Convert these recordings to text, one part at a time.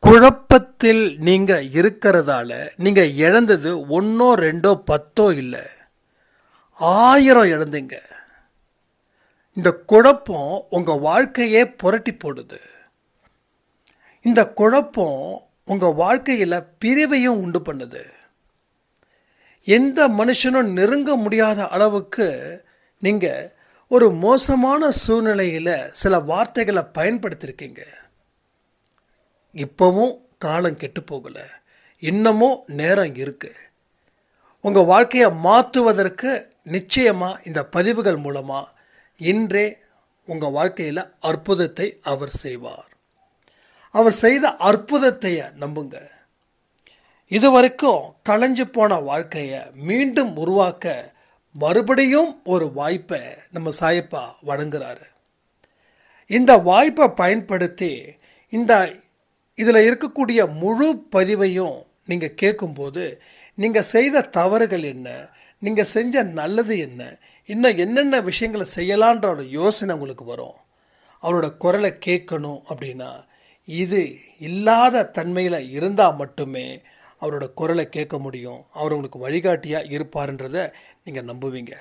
குழப்பத்தில் நீங்க இருக்கிறதால நீங்க இழந்தது ஒன்றோ ரெண்டோ பத்தோ இல்லை ஆயிரம் இழந்தீங்க இந்த குழப்பம் உங்க வாழ்க்கையே புரட்டி போடுது இந்த குழப்பம் உங்க வாழ்க்கையில பிரிவையும் உண்டு பண்ணுது எந்த மனுஷனும் நெருங்க முடியாத அளவுக்கு நீங்க ஒரு மோசமான சூழ்நிலையில சில வார்த்தைகளை பயன்படுத்தியிருக்கீங்க இப்போவும் காலம் கெட்டு போகல இன்னமும் நேரம் இருக்கு உங்க வாழ்க்கையை மாற்றுவதற்கு நிச்சயமா இந்த பதிவுகள் மூலமா இன்றே உங்க வாழ்க்கையில அற்புதத்தை அவர் செய்வார் அவர் செய்த அற்புதத்தை நம்புங்க இதுவரைக்கும் களைஞ்சு போன வாழ்க்கையை மீண்டும் உருவாக்க மறுபடியும் ஒரு வாய்ப்பை நம்ம சாயப்பா வழங்குறாரு இந்த வாய்ப்பை பயன்படுத்தி இந்த இதில் இருக்கக்கூடிய முழு பதிவையும் நீங்கள் கேட்கும்போது நீங்கள் செய்த தவறுகள் என்ன நீங்கள் செஞ்ச நல்லது என்ன இன்னும் என்னென்ன விஷயங்களை செய்யலான்ற ஒரு யோசனை உங்களுக்கு வரும் அவரோட குரலை கேட்கணும் அப்படின்னா இது இல்லாத தன்மையில் இருந்தால் மட்டுமே அவரோட குரலை கேட்க முடியும் அவர் உங்களுக்கு வழிகாட்டியாக இருப்பாருன்றதை நீங்கள் நம்புவீங்க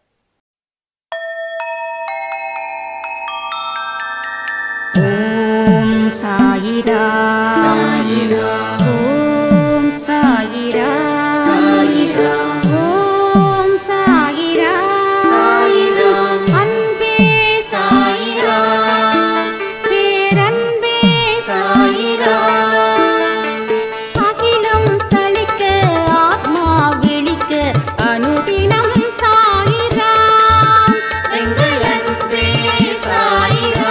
ஓம் சாயிரா சாயிரா ஓம் சாயிரா சாயிரா ஓம் சாயிரா சாயிரா அன்பே சாயிரா பேரன்பே சாயிரா அகிலம் தளிக்க ஆத்மா விழிக்க அனுதினம் சாயிரா எங்கள் அன்பே சாயிரா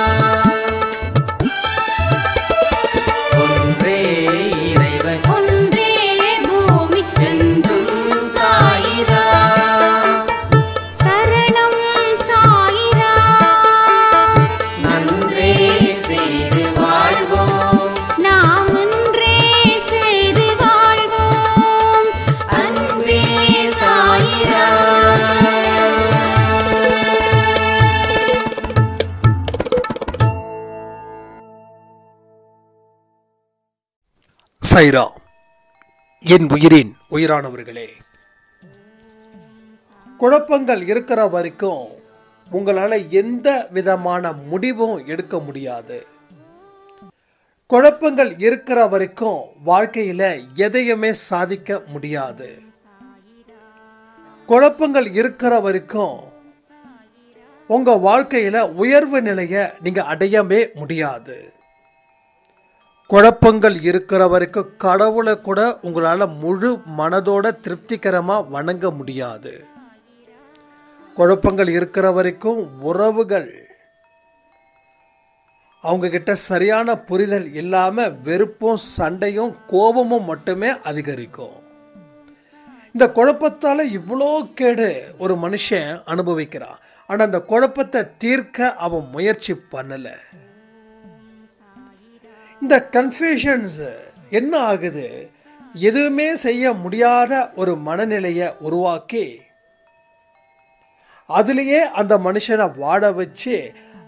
ஒன்றே இறைவன் ஒன்றே பூமிக்கென்றும் சாயிரா சரணம் சாயிரா நன்றே செய்து வாழ்வோம் நாம் ஒன்றே செய்து வாழ்வோம் அன்பே சாயிரா சைரா என் உயிரின் உயிரானவர்களே குழப்பங்கள் இருக்கிற வரைக்கும் உங்களால் எந்த விதமான முடிவும் எடுக்க முடியாது குழப்பங்கள் இருக்கிற வரைக்கும் வாழ்க்கையில் எதையுமே சாதிக்க முடியாது குழப்பங்கள் இருக்கிற வரைக்கும் உங்க வாழ்க்கையில உயர்வு நிலையை நீங்க அடையவே முடியாது குழப்பங்கள் இருக்கிற வரைக்கும் கடவுளை கூட உங்களால் முழு மனதோட திருப்திகரமாக வணங்க முடியாது குழப்பங்கள் இருக்கிற வரைக்கும் உறவுகள் அவங்க கிட்ட சரியான புரிதல் இல்லாமல் வெறுப்பும் சண்டையும் கோபமும் மட்டுமே அதிகரிக்கும் இந்த குழப்பத்தால் இவ்வளோ கேடு ஒரு மனுஷன் அனுபவிக்கிறான் ஆனால் அந்த குழப்பத்தை தீர்க்க அவன் முயற்சி பண்ணலை இந்த கன்ஃபியூஷன்ஸ் என்ன ஆகுது எதுவுமே செய்ய முடியாத ஒரு மனநிலையை உருவாக்கி அதுலேயே அந்த மனுஷனை வாழ வச்சு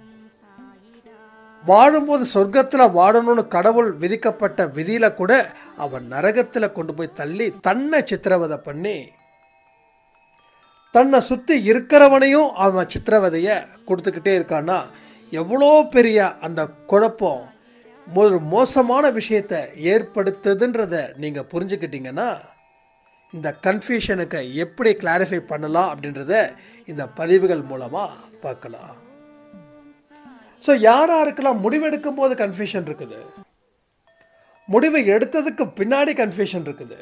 வாழும்போது சொர்க்கத்தில் வாழணும்னு கடவுள் விதிக்கப்பட்ட விதியில் கூட அவன் நரகத்தில் கொண்டு போய் தள்ளி தன்னை சித்திரவதை பண்ணி தன்னை சுற்றி இருக்கிறவனையும் அவன் சித்திரவதையை கொடுத்துக்கிட்டே இருக்கான்னா எவ்வளோ பெரிய அந்த குழப்பம் ஒரு மோசமான விஷயத்தை ஏற்படுத்துதுன்றதை நீங்கள் புரிஞ்சுக்கிட்டீங்கன்னா இந்த கன்ஃபியூஷனுக்கு எப்படி கிளாரிஃபை பண்ணலாம் அப்படின்றத இந்த பதிவுகள் மூலமாக பார்க்கலாம் ஸோ யார் யாருக்கெல்லாம் முடிவெடுக்கும் போது கன்ஃபியூஷன் இருக்குது முடிவு எடுத்ததுக்கு பின்னாடி கன்ஃபியூஷன் இருக்குது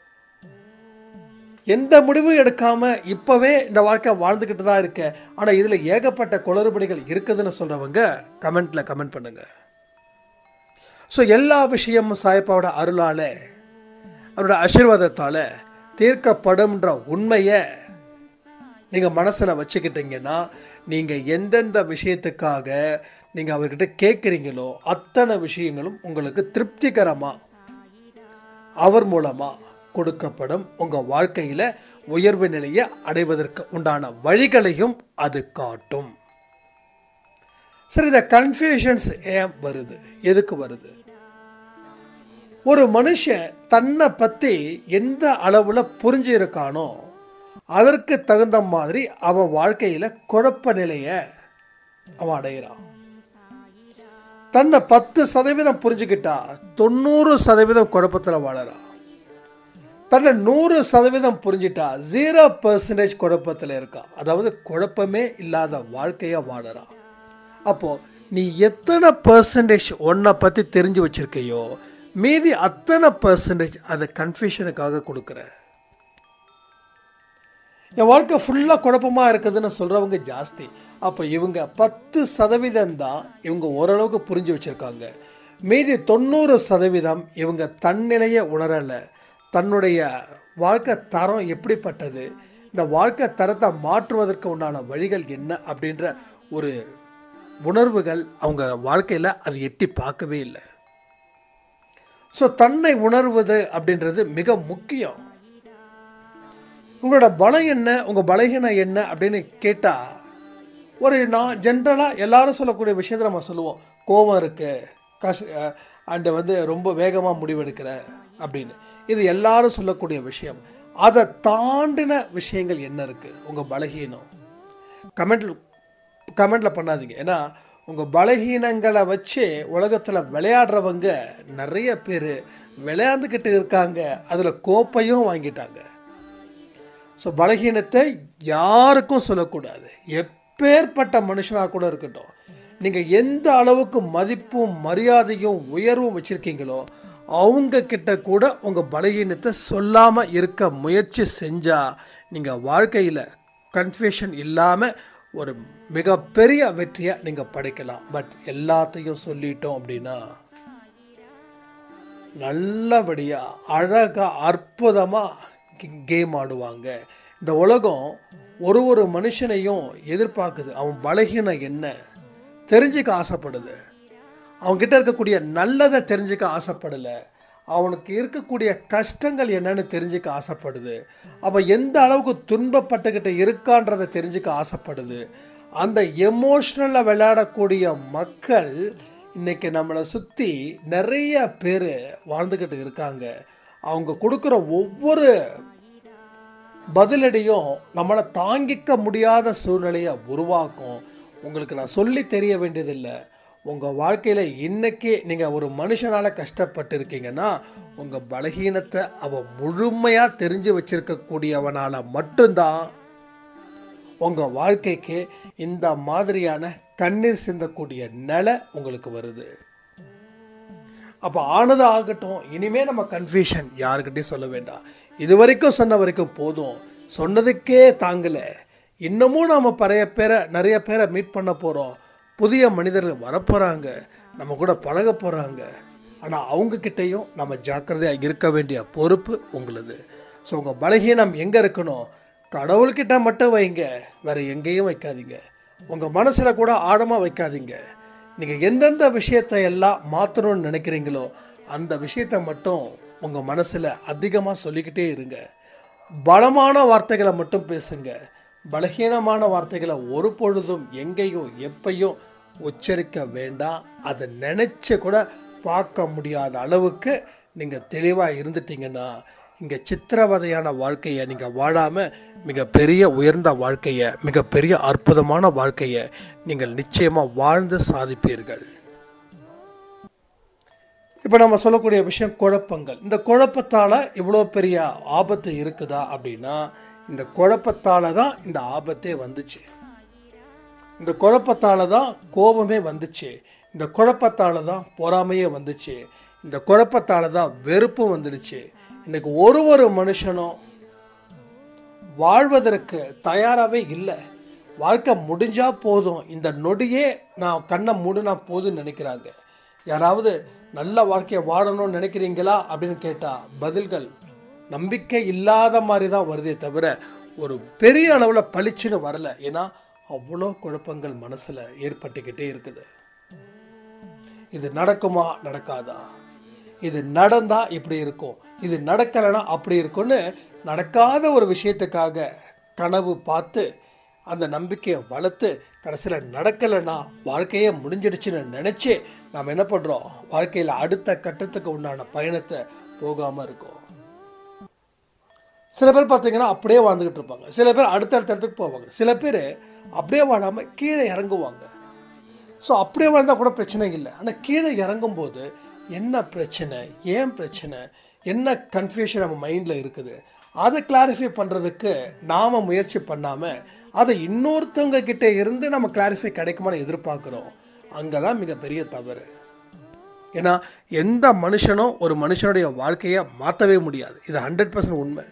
எந்த முடிவும் எடுக்காம இப்பவே இந்த வாழ்க்கை வாழ்ந்துக்கிட்டு தான் இருக்க ஆனால் இதில் ஏகப்பட்ட குளறுபடிகள் இருக்குதுன்னு சொல்றவங்க கமெண்ட்ல கமெண்ட் பண்ணுங்க ஸோ எல்லா விஷயமும் சாயப்பாவோட அருளால அவரோட ஆசீர்வாதத்தால் தீர்க்கப்படும்ன்ற உண்மையை நீங்கள் மனசில் வச்சுக்கிட்டீங்கன்னா நீங்கள் எந்தெந்த விஷயத்துக்காக நீங்கள் அவர்கிட்ட கேட்குறீங்களோ அத்தனை விஷயங்களும் உங்களுக்கு திருப்திகரமாக அவர் மூலமாக கொடுக்கப்படும் உங்கள் வாழ்க்கையில் உயர்வு நிலையை அடைவதற்கு உண்டான வழிகளையும் அது காட்டும் சரி இந்த கன்ஃபியூஷன்ஸ் ஏன் வருது எதுக்கு வருது ஒரு மனுஷன் தன்னை பற்றி எந்த அளவில் புரிஞ்சிருக்கானோ அதற்கு தகுந்த மாதிரி அவன் வாழ்க்கையில் குழப்ப நிலையை அவன் அடைகிறான் தன்னை பத்து சதவீதம் புரிஞ்சுக்கிட்டா தொண்ணூறு சதவீதம் குழப்பத்தில் வாழறான் தன்னை நூறு சதவீதம் புரிஞ்சிட்டா ஜீரோ பர்சன்டேஜ் குழப்பத்தில் இருக்கான் அதாவது குழப்பமே இல்லாத வாழ்க்கையை வாழறான் அப்போது நீ எத்தனை பர்சன்டேஜ் உன்னை பற்றி தெரிஞ்சு வச்சிருக்கையோ மீதி அத்தனை பர்சன்டேஜ் அதை கன்ஃபியூஷனுக்காக கொடுக்குற என் வாழ்க்கை ஃபுல்லாக குழப்பமாக இருக்குதுன்னு சொல்கிறவங்க ஜாஸ்தி அப்போ இவங்க பத்து சதவீதம் தான் இவங்க ஓரளவுக்கு புரிஞ்சு வச்சுருக்காங்க மீதி தொண்ணூறு சதவீதம் இவங்க தன்னிலையை உணரலை தன்னுடைய வாழ்க்கை தரம் எப்படிப்பட்டது இந்த வாழ்க்கை தரத்தை மாற்றுவதற்கு உண்டான வழிகள் என்ன அப்படின்ற ஒரு உணர்வுகள் அவங்க வாழ்க்கையில் அது எட்டி பார்க்கவே இல்லை ஸோ தன்னை உணர்வது அப்படின்றது மிக முக்கியம் உங்களோட பலம் என்ன உங்கள் பலகீனம் என்ன அப்படின்னு கேட்டால் ஒரு நான் ஜென்ரலாக எல்லாரும் சொல்லக்கூடிய விஷயத்தை நம்ம சொல்லுவோம் கோபம் இருக்குது கஷ் அண்டு வந்து ரொம்ப வேகமாக முடிவெடுக்கிற அப்படின்னு இது எல்லாரும் சொல்லக்கூடிய விஷயம் அதை தாண்டின விஷயங்கள் என்ன இருக்குது உங்கள் பலகீனம் கமெண்ட்ல கமெண்டில் பண்ணாதீங்க ஏன்னா உங்கள் பலகீனங்களை வச்சு உலகத்தில் விளையாடுறவங்க நிறைய பேர் விளையாண்டுக்கிட்டு இருக்காங்க அதில் கோப்பையும் வாங்கிட்டாங்க ஸோ பலகீனத்தை யாருக்கும் சொல்லக்கூடாது எப்பேற்பட்ட மனுஷனாக கூட இருக்கட்டும் நீங்கள் எந்த அளவுக்கு மதிப்பும் மரியாதையும் உயர்வும் வச்சுருக்கீங்களோ அவங்க கிட்ட கூட உங்கள் பலகீனத்தை சொல்லாமல் இருக்க முயற்சி செஞ்சால் நீங்கள் வாழ்க்கையில் கன்ஃபியூஷன் இல்லாமல் ஒரு மிகப்பெரிய வெற்றியை நீங்கள் படைக்கலாம் பட் எல்லாத்தையும் சொல்லிட்டோம் அப்படின்னா நல்லபடியாக அழகாக அற்புதமாக கேம் ஆடுவாங்க இந்த உலகம் ஒரு ஒரு மனுஷனையும் எதிர்பார்க்குது அவன் பலகீனம் என்ன தெரிஞ்சுக்க ஆசைப்படுது அவன்கிட்ட இருக்கக்கூடிய நல்லதை தெரிஞ்சுக்க ஆசைப்படலை அவனுக்கு இருக்கக்கூடிய கஷ்டங்கள் என்னன்னு தெரிஞ்சுக்க ஆசைப்படுது அவன் எந்த அளவுக்கு துன்பப்பட்டுக்கிட்டு இருக்கான்றதை தெரிஞ்சுக்க ஆசைப்படுது அந்த எமோஷ்னலில் விளையாடக்கூடிய மக்கள் இன்னைக்கு நம்மளை சுற்றி நிறைய பேர் வாழ்ந்துக்கிட்டு இருக்காங்க அவங்க கொடுக்குற ஒவ்வொரு பதிலடியும் நம்மளை தாங்கிக்க முடியாத சூழ்நிலையை உருவாக்கும் உங்களுக்கு நான் சொல்லி தெரிய வேண்டியதில்லை உங்கள் வாழ்க்கையில் இன்றைக்கே நீங்கள் ஒரு மனுஷனால் கஷ்டப்பட்டு இருக்கீங்கன்னா உங்கள் பலகீனத்தை அவன் முழுமையாக தெரிஞ்சு வச்சிருக்கக்கூடியவனால் மட்டும்தான் உங்கள் வாழ்க்கைக்கு இந்த மாதிரியான கண்ணீர் சிந்தக்கூடிய நிலை உங்களுக்கு வருது அப்போ ஆனது ஆகட்டும் இனிமே நம்ம கன்ஃபியூஷன் யாருக்கிட்டையும் சொல்ல வேண்டாம் இது வரைக்கும் சொன்ன வரைக்கும் போதும் சொன்னதுக்கே தாங்கலை இன்னமும் நாம் பழைய பேரை நிறைய பேரை மீட் பண்ண போகிறோம் புதிய மனிதர்கள் வரப்போகிறாங்க நம்ம கூட பழக போகிறாங்க ஆனால் அவங்கக்கிட்டேயும் நம்ம ஜாக்கிரதையாக இருக்க வேண்டிய பொறுப்பு உங்களுது ஸோ உங்கள் பலகீனம் எங்கே இருக்கணும் கடவுள்கிட்ட மட்டும் வைங்க வேறு எங்கேயும் வைக்காதீங்க உங்கள் மனசில் கூட ஆழமாக வைக்காதீங்க நீங்கள் எந்தெந்த விஷயத்தை எல்லாம் மாற்றணும்னு நினைக்கிறீங்களோ அந்த விஷயத்தை மட்டும் உங்கள் மனசில் அதிகமாக சொல்லிக்கிட்டே இருங்க பலமான வார்த்தைகளை மட்டும் பேசுங்க பலகீனமான வார்த்தைகளை ஒரு பொழுதும் எங்கேயும் எப்பையும் உச்சரிக்க வேண்டாம் அதை நினச்சி கூட பார்க்க முடியாத அளவுக்கு நீங்கள் தெளிவாக இருந்துட்டீங்கன்னா இங்கே சித்திரவதையான வாழ்க்கையை நீங்கள் வாழாமல் மிகப்பெரிய உயர்ந்த வாழ்க்கையை மிகப்பெரிய அற்புதமான வாழ்க்கையை நீங்கள் நிச்சயமாக வாழ்ந்து சாதிப்பீர்கள் இப்போ நம்ம சொல்லக்கூடிய விஷயம் குழப்பங்கள் இந்த குழப்பத்தால் இவ்வளோ பெரிய ஆபத்து இருக்குதா அப்படின்னா இந்த குழப்பத்தால் தான் இந்த ஆபத்தே வந்துச்சு இந்த குழப்பத்தால் தான் கோபமே வந்துச்சு இந்த குழப்பத்தால் தான் பொறாமையே வந்துச்சு இந்த குழப்பத்தால் தான் வெறுப்பும் வந்துடுச்சு இன்னைக்கு ஒரு ஒரு மனுஷனும் வாழ்வதற்கு தயாராகவே இல்லை வாழ்க்கை முடிஞ்சா போதும் இந்த நொடியே நான் கண்ணை மூடுனா போதும்னு நினைக்கிறாங்க யாராவது நல்ல வாழ்க்கையை வாழணும்னு நினைக்கிறீங்களா அப்படின்னு கேட்டால் பதில்கள் நம்பிக்கை இல்லாத மாதிரி தான் வருதே தவிர ஒரு பெரிய அளவில் பளிச்சுன்னு வரல ஏன்னா அவ்வளோ குழப்பங்கள் மனசில் ஏற்பட்டுக்கிட்டே இருக்குது இது நடக்குமா நடக்காதா இது நடந்தா இப்படி இருக்கும் இது நடக்கலைன்னா அப்படி இருக்கும்னு நடக்காத ஒரு விஷயத்துக்காக கனவு பார்த்து அந்த நம்பிக்கையை வளர்த்து கடைசியில் நடக்கலைன்னா வாழ்க்கையே முடிஞ்சிடுச்சுன்னு நினச்சி நாம் என்ன பண்ணுறோம் வாழ்க்கையில் அடுத்த கட்டத்துக்கு உண்டான பயணத்தை போகாமல் இருக்கோம் சில பேர் பார்த்தீங்கன்னா அப்படியே வாழ்ந்துக்கிட்டு இருப்பாங்க சில பேர் அடுத்தடுத்த இடத்துக்கு போவாங்க சில பேர் அப்படியே வாழாமல் கீழே இறங்குவாங்க ஸோ அப்படியே வாழ்ந்தால் கூட பிரச்சனை இல்லை ஆனால் கீழே இறங்கும்போது என்ன பிரச்சனை ஏன் பிரச்சனை என்ன கன்ஃபியூஷன் நம்ம மைண்டில் இருக்குது அதை கிளாரிஃபை பண்ணுறதுக்கு நாம் முயற்சி பண்ணாமல் அதை இன்னொருத்தவங்க கிட்ட இருந்து நம்ம கிளாரிஃபை கிடைக்குமான்னு எதிர்பார்க்குறோம் அங்கே தான் மிகப்பெரிய தவறு ஏன்னா எந்த மனுஷனும் ஒரு மனுஷனுடைய வாழ்க்கையை மாற்றவே முடியாது இது ஹண்ட்ரட் பர்சன்ட் உண்மை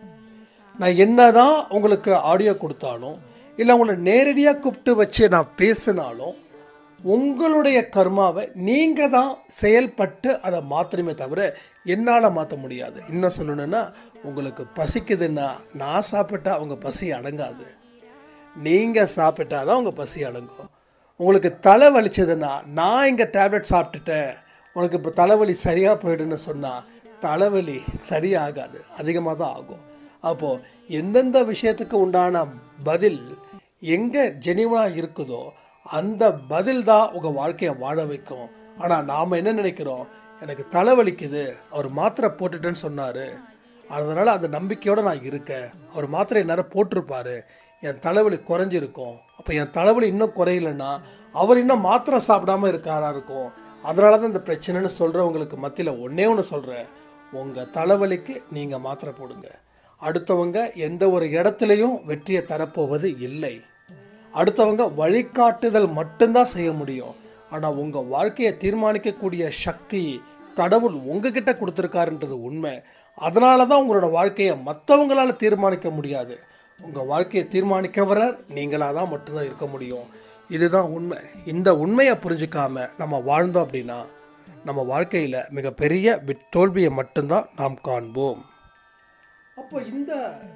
நான் என்னதான் உங்களுக்கு ஆடியோ கொடுத்தாலும் இல்லை உங்களை நேரடியாக கூப்பிட்டு வச்சு நான் பேசினாலும் உங்களுடைய கர்மாவை நீங்கள் தான் செயல்பட்டு அதை மாற்றணுமே தவிர என்னால் மாற்ற முடியாது இன்னும் சொல்லணும்னா உங்களுக்கு பசிக்குதுன்னா நான் சாப்பிட்டா உங்கள் பசி அடங்காது நீங்கள் சாப்பிட்டா தான் உங்கள் பசி அடங்கும் உங்களுக்கு தலை வலிச்சதுன்னா நான் இங்கே டேப்லெட் சாப்பிட்டுட்டேன் உனக்கு இப்போ தலைவலி சரியாக போயிடுன்னு சொன்னால் தலைவலி சரியாகாது அதிகமாக தான் ஆகும் அப்போது எந்தெந்த விஷயத்துக்கு உண்டான பதில் எங்கே ஜெனிவனாக இருக்குதோ அந்த பதில் தான் உங்கள் வாழ்க்கையை வாழ வைக்கும் ஆனால் நாம் என்ன நினைக்கிறோம் எனக்கு தலைவலிக்குது அவர் மாத்திரை போட்டுட்டேன்னு சொன்னார் அதனால் அந்த நம்பிக்கையோடு நான் இருக்கேன் அவர் மாத்திரை நேரம் போட்டிருப்பாரு என் தலைவலி குறைஞ்சிருக்கும் அப்போ என் தலைவலி இன்னும் குறையலன்னா அவர் இன்னும் மாத்திரை சாப்பிடாம இருக்காரா இருக்கும் அதனால தான் இந்த பிரச்சனைன்னு சொல்கிறவங்களுக்கு மத்தியில் ஒன்றே ஒன்று சொல்கிறேன் உங்கள் தலைவலிக்கு நீங்கள் மாத்திரை போடுங்க அடுத்தவங்க எந்த ஒரு இடத்துலையும் வெற்றியை தரப்போவது இல்லை அடுத்தவங்க வழிகாட்டுதல் மட்டும்தான் செய்ய முடியும் ஆனால் உங்கள் வாழ்க்கையை தீர்மானிக்கக்கூடிய சக்தி கடவுள் உங்ககிட்ட கொடுத்துருக்காருன்றது உண்மை அதனால தான் உங்களோட வாழ்க்கையை மற்றவங்களால் தீர்மானிக்க முடியாது உங்கள் வாழ்க்கையை தீர்மானிக்கவரர் நீங்களாக தான் மட்டும்தான் இருக்க முடியும் இதுதான் உண்மை இந்த உண்மையை புரிஞ்சுக்காம நம்ம வாழ்ந்தோம் அப்படின்னா நம்ம வாழ்க்கையில் மிகப்பெரிய விட் தோல்வியை மட்டும்தான் நாம் காண்போம் அப்போ இந்த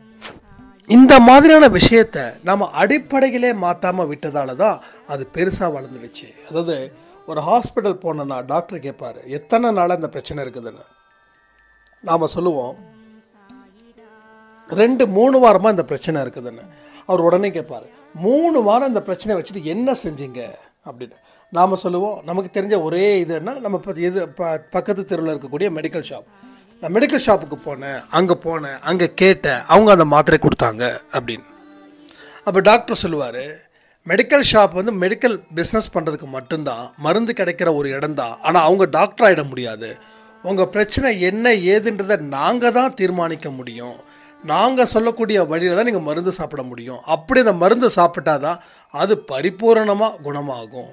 இந்த மாதிரியான விஷயத்த நம்ம அடிப்படையிலே மாற்றாம விட்டதால தான் அது பெருசாக வளர்ந்துடுச்சு அதாவது ஒரு ஹாஸ்பிட்டல் போனோன்னா டாக்டர் கேட்பாரு எத்தனை நாளாக இந்த பிரச்சனை இருக்குதுன்னு நாம் சொல்லுவோம் ரெண்டு மூணு வாரமாக இந்த பிரச்சனை இருக்குதுன்னு அவர் உடனே கேட்பார் மூணு வாரம் இந்த பிரச்சனையை வச்சுட்டு என்ன செஞ்சீங்க அப்படின்னு நாம் சொல்லுவோம் நமக்கு தெரிஞ்ச ஒரே இதுன்னா நம்ம இப்போ இது ப பக்கத்து தெருவில் இருக்கக்கூடிய மெடிக்கல் ஷாப் நான் மெடிக்கல் ஷாப்புக்கு போனேன் அங்கே போனேன் அங்கே கேட்டேன் அவங்க அந்த மாத்திரை கொடுத்தாங்க அப்படின்னு அப்போ டாக்டர் சொல்லுவார் மெடிக்கல் ஷாப் வந்து மெடிக்கல் பிஸ்னஸ் பண்ணுறதுக்கு மட்டும்தான் மருந்து கிடைக்கிற ஒரு இடம்தான் ஆனால் அவங்க டாக்டர் ஆகிட முடியாது உங்கள் பிரச்சனை என்ன ஏதுன்றதை நாங்கள் தான் தீர்மானிக்க முடியும் நாங்கள் சொல்லக்கூடிய வழியில் தான் நீங்கள் மருந்து சாப்பிட முடியும் அப்படி அந்த மருந்து சாப்பிட்டா தான் அது பரிபூரணமாக குணமாகும்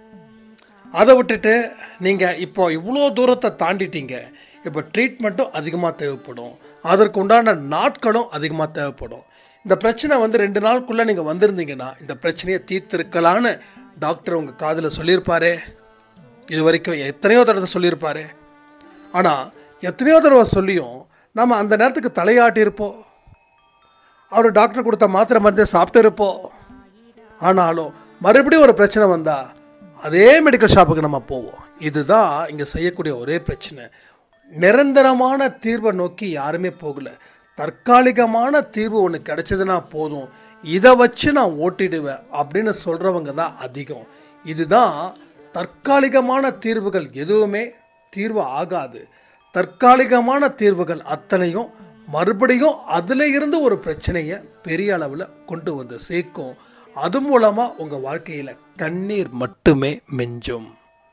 அதை விட்டுட்டு நீங்கள் இப்போ இவ்வளோ தூரத்தை தாண்டிட்டீங்க இப்போ ட்ரீட்மெண்ட்டும் அதிகமாக தேவைப்படும் அதற்கு உண்டான நாட்களும் அதிகமாக தேவைப்படும் இந்த பிரச்சனை வந்து ரெண்டு நாளுக்குள்ளே நீங்கள் வந்திருந்தீங்கன்னா இந்த பிரச்சனையை தீர்த்திருக்கலான்னு டாக்டர் உங்கள் காதில் சொல்லியிருப்பாரே இது வரைக்கும் எத்தனையோ தடவை சொல்லியிருப்பாரு ஆனால் எத்தனையோ தடவை சொல்லியும் நம்ம அந்த நேரத்துக்கு தலையாட்டியிருப்போம் அவர் டாக்டர் கொடுத்த மாத்திரை மருந்தை சாப்பிட்டு இருப்போம் ஆனாலும் மறுபடியும் ஒரு பிரச்சனை வந்தால் அதே மெடிக்கல் ஷாப்புக்கு நம்ம போவோம் இதுதான் இங்கே செய்யக்கூடிய ஒரே பிரச்சனை நிரந்தரமான தீர்வை நோக்கி யாருமே போகல தற்காலிகமான தீர்வு ஒன்று கிடைச்சதுன்னா போதும் இதை வச்சு நான் ஓட்டிடுவேன் அப்படின்னு சொல்கிறவங்க தான் அதிகம் இதுதான் தற்காலிகமான தீர்வுகள் எதுவுமே தீர்வு ஆகாது தற்காலிகமான தீர்வுகள் அத்தனையும் மறுபடியும் அதில் இருந்து ஒரு பிரச்சனையை பெரிய அளவில் கொண்டு வந்து சேர்க்கும் அது மூலமாக உங்கள் வாழ்க்கையில் கண்ணீர் மட்டுமே மிஞ்சும்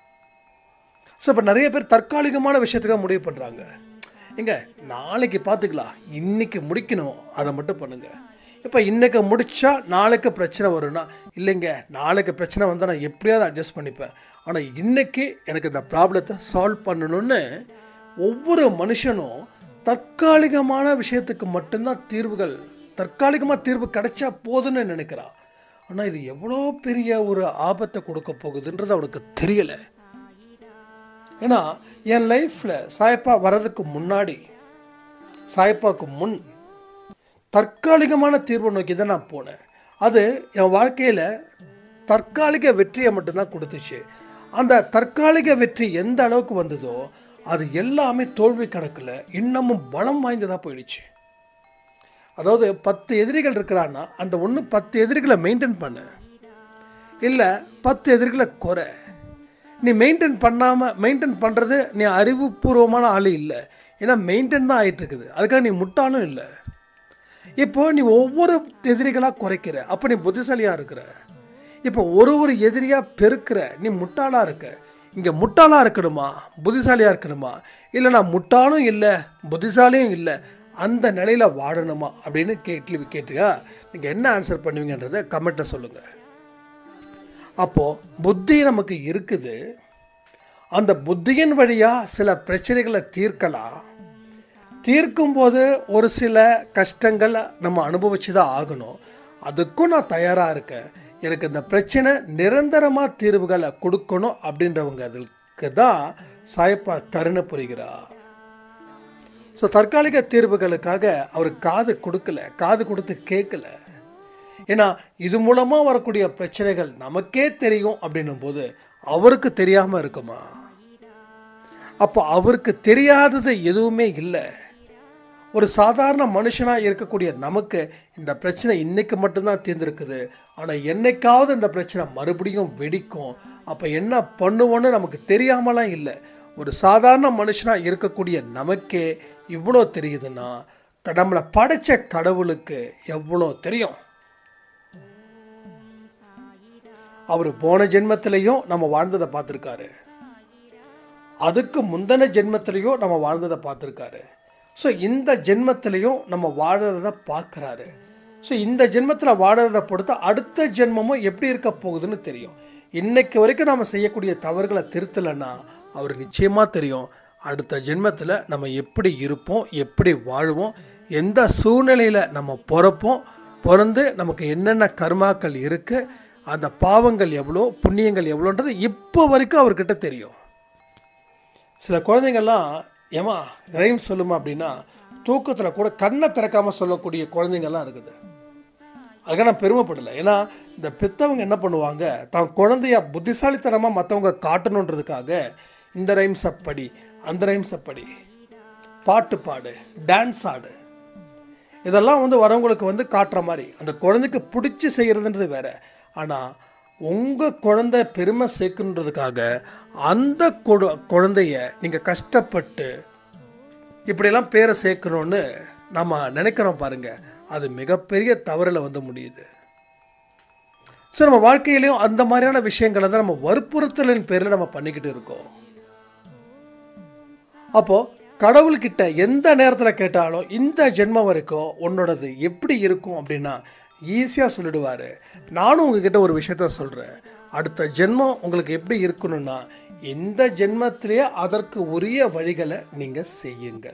ஸோ இப்போ நிறைய பேர் தற்காலிகமான விஷயத்துக்காக முடிவு பண்ணுறாங்க எங்க நாளைக்கு பார்த்துக்கலாம் இன்னைக்கு முடிக்கணும் அதை மட்டும் பண்ணுங்க இப்போ இன்னைக்கு முடிச்சா நாளைக்கு பிரச்சனை வரும்னா இல்லைங்க நாளைக்கு பிரச்சனை வந்தால் நான் எப்படியாவது அட்ஜஸ்ட் பண்ணிப்பேன் ஆனால் இன்னைக்கு எனக்கு இந்த ப்ராப்ளத்தை சால்வ் பண்ணணும்னு ஒவ்வொரு மனுஷனும் தற்காலிகமான விஷயத்துக்கு மட்டும்தான் தீர்வுகள் தற்காலிகமாக தீர்வு கிடைச்சா போதும்னு நினைக்கிறான் ஆனால் இது எவ்வளோ பெரிய ஒரு ஆபத்தை கொடுக்க போகுதுன்றது அவனுக்கு தெரியலை ஏன்னா என் லைஃப்பில் சாயப்பா வர்றதுக்கு முன்னாடி சாயப்பாவுக்கு முன் தற்காலிகமான தீர்வு நோக்கி தான் நான் போனேன் அது என் வாழ்க்கையில் தற்காலிக வெற்றியை மட்டும்தான் கொடுத்துச்சு அந்த தற்காலிக வெற்றி எந்த அளவுக்கு வந்ததோ அது எல்லாமே தோல்வி கணக்கில் இன்னமும் பலம் வாய்ந்ததாக போயிடுச்சு அதாவது பத்து எதிரிகள் இருக்கிறான்னா அந்த ஒன்று பத்து எதிரிகளை மெயின்டைன் பண்ணு இல்லை பத்து எதிரிகளை குறை நீ மெயின்டைன் பண்ணாமல் மெயின்டைன் பண்ணுறது நீ அறிவுபூர்வமான ஆள் இல்லை ஏன்னா மெயின்டைன் தான் ஆயிட்டு இருக்குது அதுக்காக நீ முட்டாளும் இல்லை இப்போ நீ ஒவ்வொரு எதிரிகளாக குறைக்கிற அப்போ நீ புத்திசாலியாக இருக்கிற இப்போ ஒரு ஒரு எதிரியாக பெருக்கிற நீ முட்டாளாக இருக்க இங்கே முட்டாளாக இருக்கணுமா புத்திசாலியாக இருக்கணுமா இல்லை நான் முட்டாளும் இல்லை புத்திசாலியும் இல்லை அந்த நிலையில் வாழணுமா அப்படின்னு கேள்வி கேட்டுக்கா நீங்கள் என்ன ஆன்சர் பண்ணுவீங்கன்றதை கமெண்ட்டில் சொல்லுங்கள் அப்போது புத்தி நமக்கு இருக்குது அந்த புத்தியின் வழியாக சில பிரச்சனைகளை தீர்க்கலாம் தீர்க்கும்போது ஒரு சில கஷ்டங்கள் நம்ம அனுபவிச்சு தான் ஆகணும் அதுக்கும் நான் தயாராக இருக்கேன் எனக்கு இந்த பிரச்சனை நிரந்தரமாக தீர்வுகளை கொடுக்கணும் அப்படின்றவங்க அதுக்கு தான் சாயப்பா கருணை புரிகிறார் ஸோ தற்காலிக தீர்வுகளுக்காக அவர் காது கொடுக்கல காது கொடுத்து கேட்கல ஏன்னா இது மூலமாக வரக்கூடிய பிரச்சனைகள் நமக்கே தெரியும் அப்படின்னும் போது அவருக்கு தெரியாமல் இருக்குமா அப்போ அவருக்கு தெரியாதது எதுவுமே இல்லை ஒரு சாதாரண மனுஷனாக இருக்கக்கூடிய நமக்கு இந்த பிரச்சனை இன்னைக்கு மட்டும்தான் தீர்ந்துருக்குது ஆனால் என்னைக்காவது இந்த பிரச்சனை மறுபடியும் வெடிக்கும் அப்போ என்ன பண்ணுவோன்னு நமக்கு தெரியாமலாம் இல்லை ஒரு சாதாரண மனுஷனாக இருக்கக்கூடிய நமக்கே இவ்வளோ தெரியுதுன்னா க- நம்மளை படைச்ச கடவுளுக்கு எவ்வளோ தெரியும் அவர் போன ஜென்மத்திலையும் நம்ம வாழ்ந்ததை பார்த்துருக்காரு அதுக்கு முந்தின ஜென்மத்திலையும் நம்ம வாழ்ந்ததை பார்த்துருக்காரு ஸோ இந்த ஜென்மத்திலையும் நம்ம வாழறத பார்க்குறாரு ஸோ இந்த ஜென்மத்தில் வாழறத பொறுத்து அடுத்த ஜென்மமும் எப்படி இருக்க போகுதுன்னு தெரியும் இன்னைக்கு வரைக்கும் நம்ம செய்யக்கூடிய தவறுகளை திருத்தலைன்னா அவர் நிச்சயமாக தெரியும் அடுத்த ஜென்மத்தில் நம்ம எப்படி இருப்போம் எப்படி வாழ்வோம் எந்த சூழ்நிலையில் நம்ம பிறப்போம் பிறந்து நமக்கு என்னென்ன கர்மாக்கள் இருக்குது அந்த பாவங்கள் எவ்வளோ புண்ணியங்கள் எவ்வளோன்றது இப்போ வரைக்கும் அவர்கிட்ட தெரியும் சில குழந்தைங்கள்லாம் ஏமா ரைம் சொல்லுமா அப்படின்னா தூக்கத்தில் கூட கண்ணை திறக்காமல் சொல்லக்கூடிய குழந்தைங்கள்லாம் இருக்குது அதுக்காக நான் பெருமைப்படலை ஏன்னா இந்த பெத்தவங்க என்ன பண்ணுவாங்க தான் குழந்தைய புத்திசாலித்தனமாக மற்றவங்க காட்டணுன்றதுக்காக இந்த ரைம்ஸை படி அந்த ரைம்ஸை படி பாட்டு பாடு டான்ஸ் ஆடு இதெல்லாம் வந்து வரவங்களுக்கு வந்து காட்டுற மாதிரி அந்த குழந்தைக்கு பிடிச்சி செய்கிறதுன்றது வேற ஆனால் உங்கள் குழந்தை பெருமை சேர்க்கணுன்றதுக்காக அந்த கொடு குழந்தைய நீங்கள் கஷ்டப்பட்டு இப்படியெல்லாம் பேரை சேர்க்கணும்னு நம்ம நினைக்கிறோம் பாருங்க அது மிகப்பெரிய தவறில் வந்து முடியுது ஸோ நம்ம வாழ்க்கையிலையும் அந்த மாதிரியான விஷயங்களை தான் நம்ம வற்புறுத்தலின் பேரில் நம்ம பண்ணிக்கிட்டு இருக்கோம் அப்போ கடவுள்கிட்ட எந்த நேரத்தில் கேட்டாலும் இந்த ஜென்மம் வரைக்கும் உன்னோடது எப்படி இருக்கும் அப்படின்னா ஈஸியாக சொல்லிடுவார் நானும் உங்ககிட்ட ஒரு விஷயத்த சொல்கிறேன் அடுத்த ஜென்மம் உங்களுக்கு எப்படி இருக்கணும்னா இந்த ஜென்மத்திலேயே அதற்கு உரிய வழிகளை நீங்கள் செய்யுங்க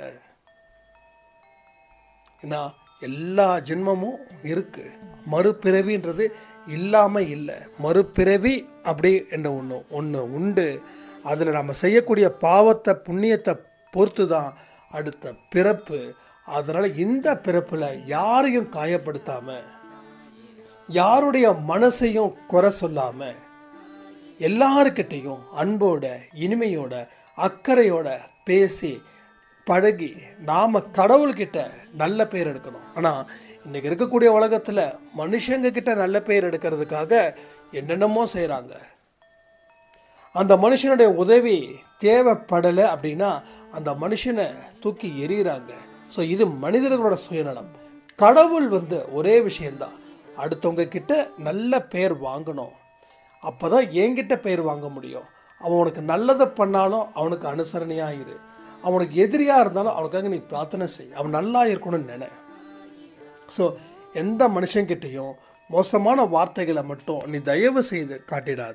ஏன்னா எல்லா ஜென்மமும் இருக்கு மறுபிறவின்றது இல்லாமல் இல்லை மறுபிறவி அப்படி என்ற ஒன்று ஒன்று உண்டு அதில் நம்ம செய்யக்கூடிய பாவத்தை புண்ணியத்தை பொறுத்து தான் அடுத்த பிறப்பு அதனால் இந்த பிறப்பில் யாரையும் காயப்படுத்தாமல் யாருடைய மனசையும் குறை சொல்லாமல் எல்லாருக்கிட்டையும் அன்போட இனிமையோட அக்கறையோட பேசி பழகி நாம் கடவுள்கிட்ட நல்ல பேர் எடுக்கணும் ஆனால் இன்றைக்கி இருக்கக்கூடிய உலகத்தில் மனுஷங்க கிட்ட நல்ல பேர் எடுக்கிறதுக்காக என்னென்னமோ செய்கிறாங்க அந்த மனுஷனுடைய உதவி தேவைப்படலை அப்படின்னா அந்த மனுஷனை தூக்கி எறிகிறாங்க ஸோ இது மனிதர்களோட சுயநலம் கடவுள் வந்து ஒரே விஷயந்தான் அடுத்தவங்க கிட்ட நல்ல பேர் வாங்கணும் அப்போ தான் என்கிட்ட பேர் வாங்க முடியும் அவன் உனக்கு நல்லதை பண்ணாலும் அவனுக்கு அனுசரணையாக இரு அவனுக்கு எதிரியாக இருந்தாலும் அவனுக்காக நீ பிரார்த்தனை செய் அவன் நல்லா இருக்கணும்னு நினை ஸோ எந்த மனுஷங்கிட்டையும் மோசமான வார்த்தைகளை மட்டும் நீ தயவு செய்து காட்டிடாத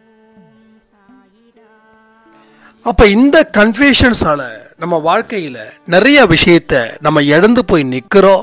அப்போ இந்த கன்ஃபியூஷன்ஸால் நம்ம வாழ்க்கையில் நிறைய விஷயத்த நம்ம இழந்து போய் நிற்கிறோம்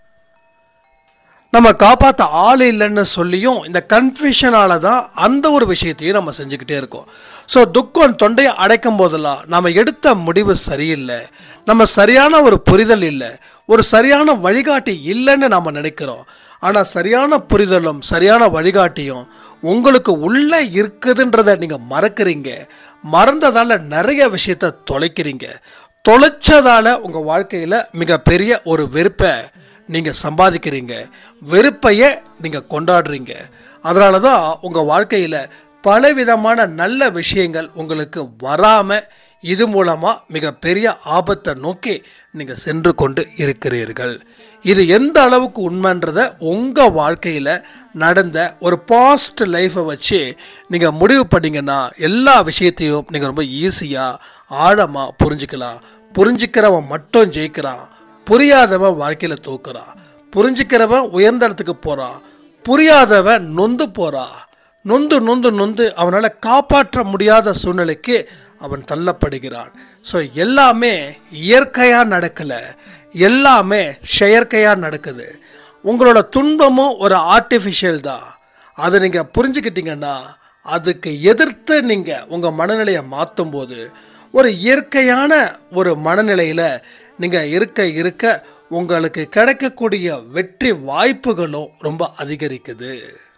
நம்ம காப்பாற்ற ஆள் இல்லைன்னு சொல்லியும் இந்த கன்ஃபியூஷனால தான் அந்த ஒரு விஷயத்தையும் நம்ம செஞ்சுக்கிட்டே இருக்கோம் ஸோ துக்கம் தொண்டையை அடைக்கும் போதெல்லாம் நம்ம எடுத்த முடிவு சரியில்லை நம்ம சரியான ஒரு புரிதல் இல்லை ஒரு சரியான வழிகாட்டி இல்லைன்னு நாம் நினைக்கிறோம் ஆனால் சரியான புரிதலும் சரியான வழிகாட்டியும் உங்களுக்கு உள்ளே இருக்குதுன்றதை நீங்கள் மறக்கிறீங்க மறந்ததால் நிறைய விஷயத்த தொலைக்கிறீங்க தொலைச்சதால் உங்கள் வாழ்க்கையில் மிகப்பெரிய ஒரு வெறுப்பை நீங்கள் சம்பாதிக்கிறீங்க வெறுப்பையே நீங்கள் கொண்டாடுறீங்க அதனால தான் உங்கள் வாழ்க்கையில் பலவிதமான நல்ல விஷயங்கள் உங்களுக்கு வராமல் இது மூலமாக மிகப்பெரிய ஆபத்தை நோக்கி நீங்கள் சென்று கொண்டு இருக்கிறீர்கள் இது எந்த அளவுக்கு உண்மைன்றதை உங்கள் வாழ்க்கையில் நடந்த ஒரு பாஸ்ட் லைஃப்பை வச்சு நீங்கள் முடிவு பண்ணீங்கன்னா எல்லா விஷயத்தையும் நீங்கள் ரொம்ப ஈஸியாக ஆழமாக புரிஞ்சுக்கலாம் புரிஞ்சுக்கிறவன் மட்டும் ஜெயிக்கிறான் புரியாதவன் வாழ்க்கையில் தோக்குறான் புரிஞ்சுக்கிறவன் உயர்ந்த இடத்துக்கு போகிறான் புரியாதவன் நொந்து போகிறான் நொந்து நொந்து நொந்து அவனால் காப்பாற்ற முடியாத சூழ்நிலைக்கு அவன் தள்ளப்படுகிறான் ஸோ எல்லாமே இயற்கையாக நடக்கலை எல்லாமே செயற்கையாக நடக்குது உங்களோட துன்பமும் ஒரு ஆர்டிஃபிஷியல் தான் அதை நீங்கள் புரிஞ்சுக்கிட்டீங்கன்னா அதுக்கு எதிர்த்து நீங்கள் உங்கள் மனநிலையை மாற்றும் போது ஒரு இயற்கையான ஒரு மனநிலையில் நீங்கள் இருக்க இருக்க உங்களுக்கு கிடைக்கக்கூடிய வெற்றி வாய்ப்புகளும் ரொம்ப அதிகரிக்குது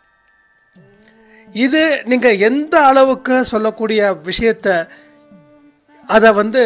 இது நீங்கள் எந்த அளவுக்கு சொல்லக்கூடிய விஷயத்த அதை வந்து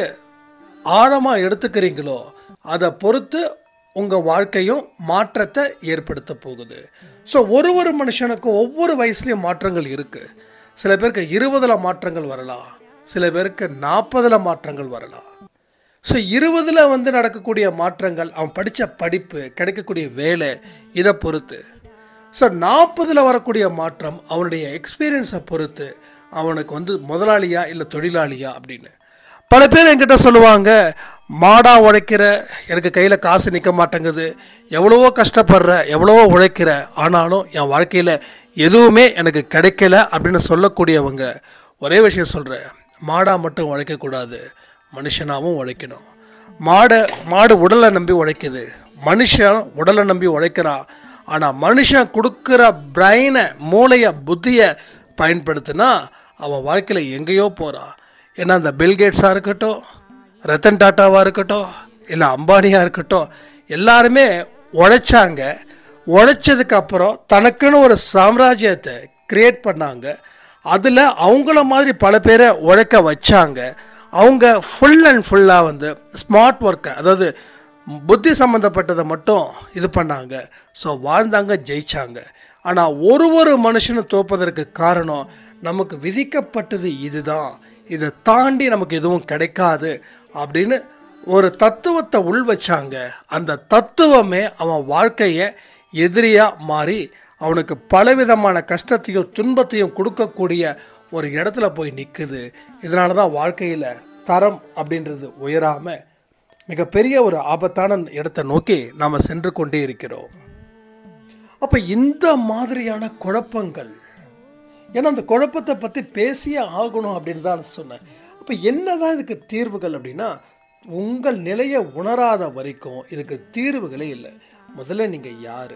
ஆழமாக எடுத்துக்கிறீங்களோ அதை பொறுத்து உங்கள் வாழ்க்கையும் மாற்றத்தை ஏற்படுத்த போகுது ஸோ ஒரு ஒரு மனுஷனுக்கும் ஒவ்வொரு வயசுலேயும் மாற்றங்கள் இருக்குது சில பேருக்கு இருபதில் மாற்றங்கள் வரலாம் சில பேருக்கு நாற்பதில் மாற்றங்கள் வரலாம் ஸோ இருபதில் வந்து நடக்கக்கூடிய மாற்றங்கள் அவன் படித்த படிப்பு கிடைக்கக்கூடிய வேலை இதை பொறுத்து ஸோ நாற்பதில் வரக்கூடிய மாற்றம் அவனுடைய எக்ஸ்பீரியன்ஸை பொறுத்து அவனுக்கு வந்து முதலாளியா இல்லை தொழிலாளியா அப்படின்னு பல பேர் என்கிட்ட சொல்லுவாங்க மாடா உழைக்கிற எனக்கு கையில் காசு நிற்க மாட்டேங்குது எவ்வளவோ கஷ்டப்படுற எவ்வளவோ உழைக்கிற ஆனாலும் என் வாழ்க்கையில் எதுவுமே எனக்கு கிடைக்கல அப்படின்னு சொல்லக்கூடியவங்க ஒரே விஷயம் சொல்கிறேன் மாடா மட்டும் உழைக்கக்கூடாது மனுஷனாகவும் உழைக்கணும் மாடை மாடு உடலை நம்பி உழைக்குது மனுஷன் உடலை நம்பி உழைக்கிறான் ஆனால் மனுஷன் கொடுக்குற பிரைனை மூளையை புத்தியை பயன்படுத்தினா அவன் வாழ்க்கையில் எங்கேயோ போகிறான் ஏன்னா அந்த பில்கேட்ஸாக இருக்கட்டும் ரத்தன் டாட்டாவாக இருக்கட்டும் இல்லை அம்பானியாக இருக்கட்டும் எல்லாருமே உழைச்சாங்க உழைச்சதுக்கு அப்புறம் தனக்குன்னு ஒரு சாம்ராஜ்யத்தை கிரியேட் பண்ணாங்க அதில் அவங்கள மாதிரி பல பேரை உழைக்க வச்சாங்க அவங்க ஃபுல் அண்ட் ஃபுல்லாக வந்து ஸ்மார்ட் ஒர்க்கை அதாவது புத்தி சம்மந்தப்பட்டதை மட்டும் இது பண்ணாங்க ஸோ வாழ்ந்தாங்க ஜெயிச்சாங்க ஆனால் ஒரு ஒரு மனுஷனும் தோப்பதற்கு காரணம் நமக்கு விதிக்கப்பட்டது இதுதான் இதை தாண்டி நமக்கு எதுவும் கிடைக்காது அப்படின்னு ஒரு தத்துவத்தை உள் வச்சாங்க அந்த தத்துவமே அவன் வாழ்க்கையை எதிரியாக மாறி அவனுக்கு பலவிதமான கஷ்டத்தையும் துன்பத்தையும் கொடுக்கக்கூடிய ஒரு இடத்துல போய் நிற்குது இதனால தான் வாழ்க்கையில் தரம் அப்படின்றது உயராமல் மிகப்பெரிய ஒரு ஆபத்தான இடத்தை நோக்கி நாம் சென்று கொண்டே இருக்கிறோம் அப்போ இந்த மாதிரியான குழப்பங்கள் ஏன்னா அந்த குழப்பத்தை பற்றி பேசியே ஆகணும் அப்படின்னு தான் சொன்னேன் அப்போ என்னதான் இதுக்கு தீர்வுகள் அப்படின்னா உங்கள் நிலையை உணராத வரைக்கும் இதுக்கு தீர்வுகளே இல்லை முதல்ல நீங்கள் யார்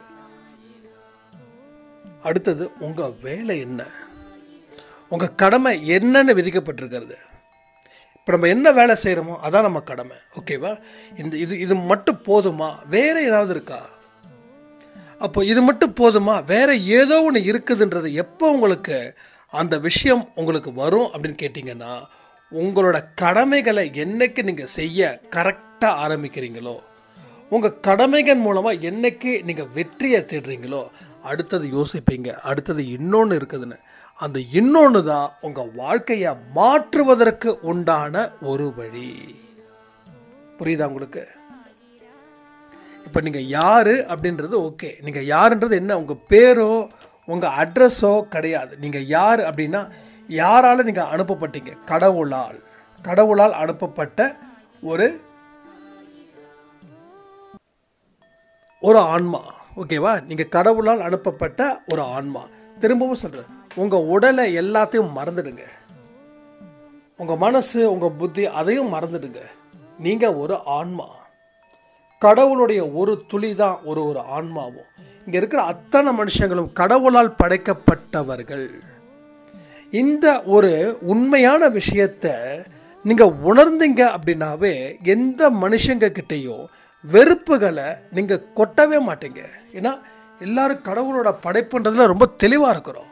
அடுத்தது உங்கள் வேலை என்ன உங்கள் கடமை என்னன்னு விதிக்கப்பட்டிருக்கிறது இப்போ நம்ம என்ன வேலை செய்கிறோமோ அதான் நம்ம கடமை ஓகேவா இந்த இது இது மட்டும் போதுமா வேற ஏதாவது இருக்கா அப்போ இது மட்டும் போதுமா வேற ஏதோ ஒன்று இருக்குதுன்றது எப்போ உங்களுக்கு அந்த விஷயம் உங்களுக்கு வரும் அப்படின்னு கேட்டிங்கன்னா உங்களோட கடமைகளை என்னைக்கு நீங்கள் செய்ய கரெக்டாக ஆரம்பிக்கிறீங்களோ உங்கள் கடமைகள் மூலமாக என்னைக்கு நீங்கள் வெற்றியை தேடுறீங்களோ அடுத்தது யோசிப்பீங்க அடுத்தது இன்னொன்று இருக்குதுன்னு அந்த இன்னொன்று தான் உங்கள் வாழ்க்கையை மாற்றுவதற்கு உண்டான ஒரு வழி புரியுதா உங்களுக்கு இப்போ நீங்கள் யார் அப்படின்றது ஓகே நீங்கள் யாருன்றது என்ன உங்கள் பேரோ உங்கள் அட்ரஸோ கிடையாது நீங்கள் யார் அப்படின்னா யாரால் நீங்கள் அனுப்பப்பட்டீங்க கடவுளால் கடவுளால் அனுப்பப்பட்ட ஒரு ஒரு ஆன்மா ஓகேவா நீங்கள் கடவுளால் அனுப்பப்பட்ட ஒரு ஆன்மா திரும்பவும் சொல்கிறேன் உங்கள் உடலை எல்லாத்தையும் மறந்துடுங்க உங்கள் மனசு உங்கள் புத்தி அதையும் மறந்துடுங்க நீங்கள் ஒரு ஆன்மா கடவுளுடைய ஒரு துளி தான் ஒரு ஒரு ஆன்மாவும் இங்கே இருக்கிற அத்தனை மனுஷங்களும் கடவுளால் படைக்கப்பட்டவர்கள் இந்த ஒரு உண்மையான விஷயத்த நீங்கள் உணர்ந்தீங்க அப்படின்னாவே எந்த மனுஷங்க கிட்டேயும் வெறுப்புகளை நீங்கள் கொட்டவே மாட்டீங்க ஏன்னா எல்லாரும் கடவுளோட படைப்புன்றதுல ரொம்ப தெளிவாக இருக்கிறோம்